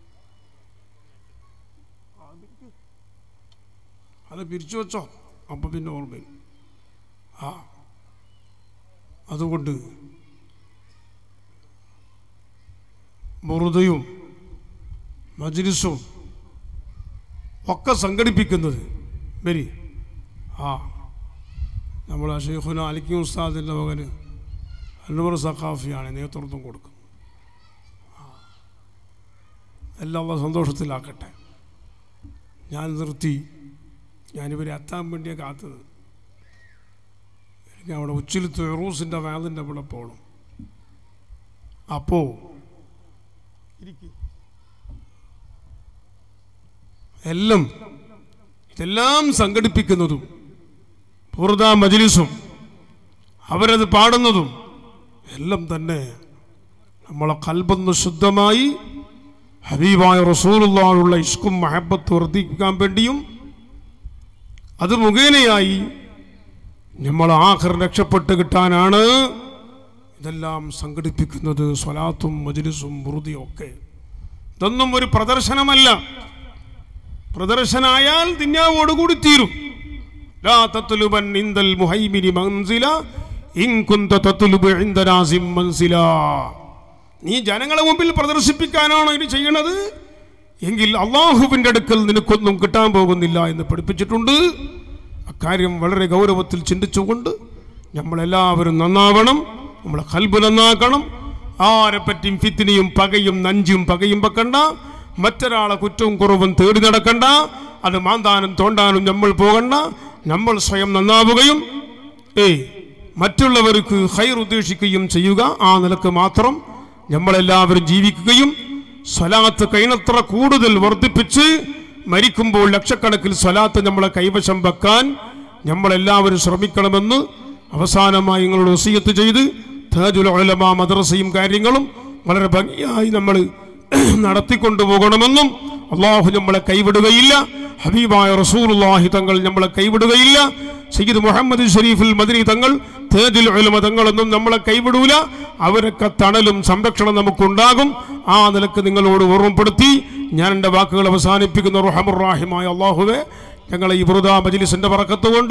ആ, അത് പിരിക്ക്. അത് പിരിച്ചു വെച്ചോ അപ്പൊ പിന്നെ ഓർമ്മയും ആ അതുകൊണ്ട് മുറുതയും മജ്ലിസും ഒക്കെ സംഘടിപ്പിക്കുന്നത് വരി ആ നമ്മൾ ഷെയ്ഖുന അലിക്കി ഉസ്താദിൻ്റെ മകന് അൻവർ സഖാഫിയാണ് നേതൃത്വം കൊടുക്കും ആ. എല്ലാം ഉള്ള സന്തോഷത്തിലാക്കട്ടെ ഞാൻ നിർത്തി ഞാനിവരെ എത്താൻ വേണ്ടിയ കാത്തത് എനിക്ക് അവിടെ ഉച്ചിൽ തെറൂസിൻ്റെ വേദിൻ്റെ അവിടെ പോകണം അപ്പോൾ ഇരിക്കും എല്ലാം ഇതെല്ലാം സംഘടിപ്പിക്കുന്നതും പൂർദ മജ്ലിസും അവരത് പാടുന്നതും എല്ലാം തന്നെ നമ്മളെ കൽബൊന്ന് ശുദ്ധമായി ഹബീബായ റസൂലുള്ളാഹുള്ള ഇഷ്കും മഹബത്ത് വർദ്ധിപ്പിക്കാൻ വേണ്ടിയും അത് മുഖേനയായി നമ്മൾ ആഖർ രക്ഷപ്പെട്ട് കിട്ടാനാണ് ഇതെല്ലാം സംഘടിപ്പിക്കുന്നത് സ്വലാത്തും മജ്ലിസും ബുറുദിയും ഒക്കെ ഇതൊന്നും ഒരു പ്രദർശനമല്ല പ്രദർശനായാൽ ദിന്യാവോടുകൂടി തീരും ലാ തത്ലുബൻ ഇന്ദൽ മുഹൈമിനി മൻസില ഇൻ കുന്ത തത്ലുബ് ഇൻദ നാസിം മൻസില നീ ജനങ്ങളെ മുമ്പിൽ പ്രദർശിപ്പിക്കാനാണോ ഇത് ചെയ്യണത് എങ്കിൽ അള്ളാഹുവിൻ്റെ അടുക്കൽ നിനക്കൊന്നും കിട്ടാൻ പോകുന്നില്ല എന്ന് പഠിപ്പിച്ചിട്ടുണ്ട് അക്കാര്യം വളരെ ഗൗരവത്തിൽ ചിന്തിച്ചുകൊണ്ട് നമ്മളെല്ലാവരും നന്നാവണം നമ്മളെ കൽബ് നന്നാക്കണം ആരെപ്പറ്റിയും ഫിത്തിനിയും പകയും നഞ്ചും പകയും വെക്കണ്ട മറ്റൊരാളെ കുറ്റവും കുറവും തേടി നടക്കണ്ട അത് മാന്താനും തോണ്ടാനും നമ്മൾ പോകണ്ട നമ്മൾ സ്വയം നന്നാവുകയും ഏയ് മറ്റുള്ളവർക്ക് ഹൈർ ഉദ്ദേശിക്കുകയും ചെയ്യുക ആ നിലക്ക് മാത്രം നമ്മളെല്ലാവരും ജീവിക്കുകയും സ്വലാത്ത് കൈനത്ര കൂടുതൽ വർദ്ധിപ്പിച്ച് മരിക്കുമ്പോൾ ലക്ഷക്കണക്കിൽ സ്വലാത്ത് നമ്മളെ കൈവശം വെക്കാൻ നമ്മളെല്ലാവരും ശ്രമിക്കണമെന്ന് അവസാനമായി നിങ്ങളോട് വസീയത്ത് ചെയ്ത് താജുൽ ഉലമ മദ്രസയും കാര്യങ്ങളും വളരെ ഭംഗിയായി നമ്മൾ നടത്തിക്കൊണ്ടു പോകണമെന്നും അള്ളാഹു നമ്മളെ കൈവിടുകയില്ല ഹബീബായ റസൂലുള്ളാഹി തങ്ങൾ നമ്മളെ കൈവിടുകയില്ല സയ്യിദ് മുഹമ്മദ് ഷരീഫുൽ മദനി തങ്ങൾ തേജുൽ ഉലമ തങ്ങളൊന്നും നമ്മളെ കൈവിടൂല അവരൊക്കെ തണലും സംരക്ഷണം നമുക്കുണ്ടാകും ആ നിലക്ക് നിങ്ങളോട് ഓർമ്മപ്പെടുത്തി ഞാൻ എൻ്റെ വാക്കുകൾ അവസാനിപ്പിക്കുന്ന റഹമുറാഹിമായ അള്ളാഹുവെ ഞങ്ങളെ ഈ ബുറുദ മജ്ലിസിന്റെ വറക്കത്ത് കൊണ്ട്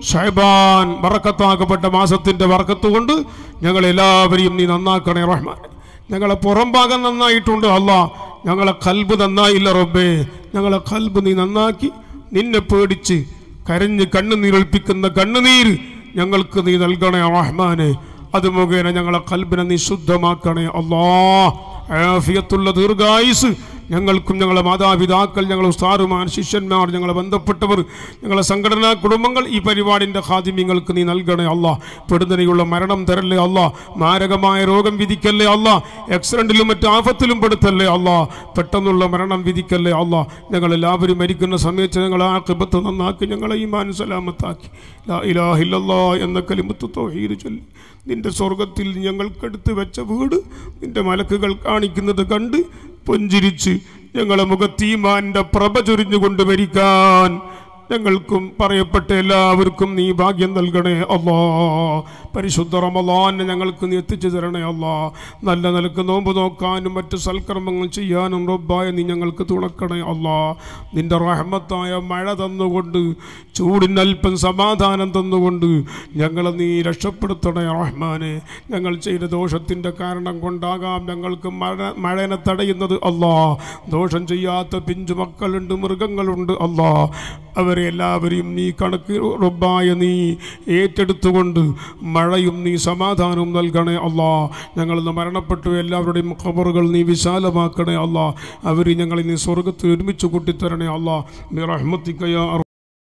ഷൈബാൻ വറക്കത്താക്കപ്പെട്ട മാസത്തിന്റെ വറക്കത്ത് കൊണ്ട് ഞങ്ങളെല്ലാവരെയും നീ നന്നാക്കണേ റഹ്മാൻ ഞങ്ങളെ പുറം ഭാഗം നന്നായിട്ടുണ്ട് അല്ല ഞങ്ങളെ കൽബ് നന്നായില്ല റബ്ബേ ഞങ്ങളെ കൽബ് നീ നന്നാക്കി നിന്നെ പേടിച്ച് കരഞ്ഞ് കണ്ണുനീരൊൽപ്പിക്കുന്ന കണ്ണുനീര് ഞങ്ങൾക്ക് നീ നൽകണേ റഹ്മാനെ അത് മുഖേന ഞങ്ങളെ കൽബിനെ നീ ശുദ്ധമാക്കണേ അല്ലാ ആഫിയത്തുള്ള ദീർഘായുസ് ഞങ്ങൾക്കും ഞങ്ങളെ മാതാപിതാക്കൾ ഞങ്ങളെ ഉസ്താറുമാർ ശിഷ്യന്മാർ ഞങ്ങളെ ബന്ധപ്പെട്ടവർ ഞങ്ങളെ സംഘടനാ കുടുംബങ്ങൾ ഈ പരിപാടിൻ്റെ ഖാദിമ്യങ്ങൾക്ക് നീ നൽകണേ അല്ല പെടുന്നതിനുള്ള മരണം തരല്ലേ അല്ല മാരകമായ രോഗം വിധിക്കല്ലേ അല്ല ആക്സിഡന്റിലും മറ്റു ആഫത്തിലും പെടുത്തല്ലേ അല്ല പെട്ടെന്നുള്ള മരണം വിധിക്കല്ലേ അല്ല ഞങ്ങളെല്ലാവരും മരിക്കുന്ന സമയത്ത് ഞങ്ങളെ ആ കിബത്ത് നന്നാക്കി ഞങ്ങളെ ഈ സലാമത്താക്കി ലാ ഇലാഹില്ലല്ലാ എന്ന കലിമത്ത് തൗഹീദ് ചൊല്ലി നിന്റെ സ്വർഗത്തിൽ ഞങ്ങൾക്കെടുത്ത് വെച്ച വീട് നിന്റെ മലക്കുകൾ കാണിക്കുന്നത് കണ്ട് പുഞ്ചിരിച്ച് ഞങ്ങളെ മുഖത്തീമാന്റെ പ്രഭ ചൊരിഞ്ഞുകൊണ്ട് മരിക്കാൻ ഞങ്ങൾക്കും പറയപ്പെട്ട എല്ലാവർക്കും നീ ഭാഗ്യം നൽകണേ അല്ലാ പരിശുദ്ധ റമലാനെ ഞങ്ങൾക്ക് നീ എത്തിച്ചു തരണേ അല്ലാ നല്ല നിലക്ക് നോമ്പ് നോക്കാനും മറ്റ് സൽക്കർമ്മങ്ങൾ ചെയ്യാനും റബ്ബായ നീ ഞങ്ങൾക്ക് തുണക്കണേ അല്ലാ നിന്റെ റഹ്മത്തായ മഴ തന്നുകൊണ്ട് ചൂടിന് അല്പം സമാധാനം തന്നുകൊണ്ട് ഞങ്ങളെ നീ രക്ഷപ്പെടുത്തണേ റഹ്മാനെ ഞങ്ങൾ ചെയ്ത ദോഷത്തിൻ്റെ കാരണം കൊണ്ടാകാം ഞങ്ങൾക്ക് മഴ മഴനെ തടയുന്നത് അല്ലാ ദോഷം ചെയ്യാത്ത പിഞ്ചു മക്കളുണ്ട് മൃഗങ്ങളുണ്ട് അല്ലാ അവരെ എല്ലാവരെയും നീ കണക്ക് റബ്ബായ നീ ഏറ്റെടുത്തുകൊണ്ട് മഴയും നീ സമാധാനവും നൽകണേ അല്ലാ ഞങ്ങളിന്ന് മരണപ്പെട്ടു എല്ലാവരുടെയും ഖബറുകൾ നീ വിശാലമാക്കണേ അല്ലാ അവർ ഞങ്ങളെ നീ സ്വർഗത്തിൽ ഒരുമിച്ച് കൂട്ടിത്തരണേ അല്ലാ നീ റഹ്മത്തിക്കയ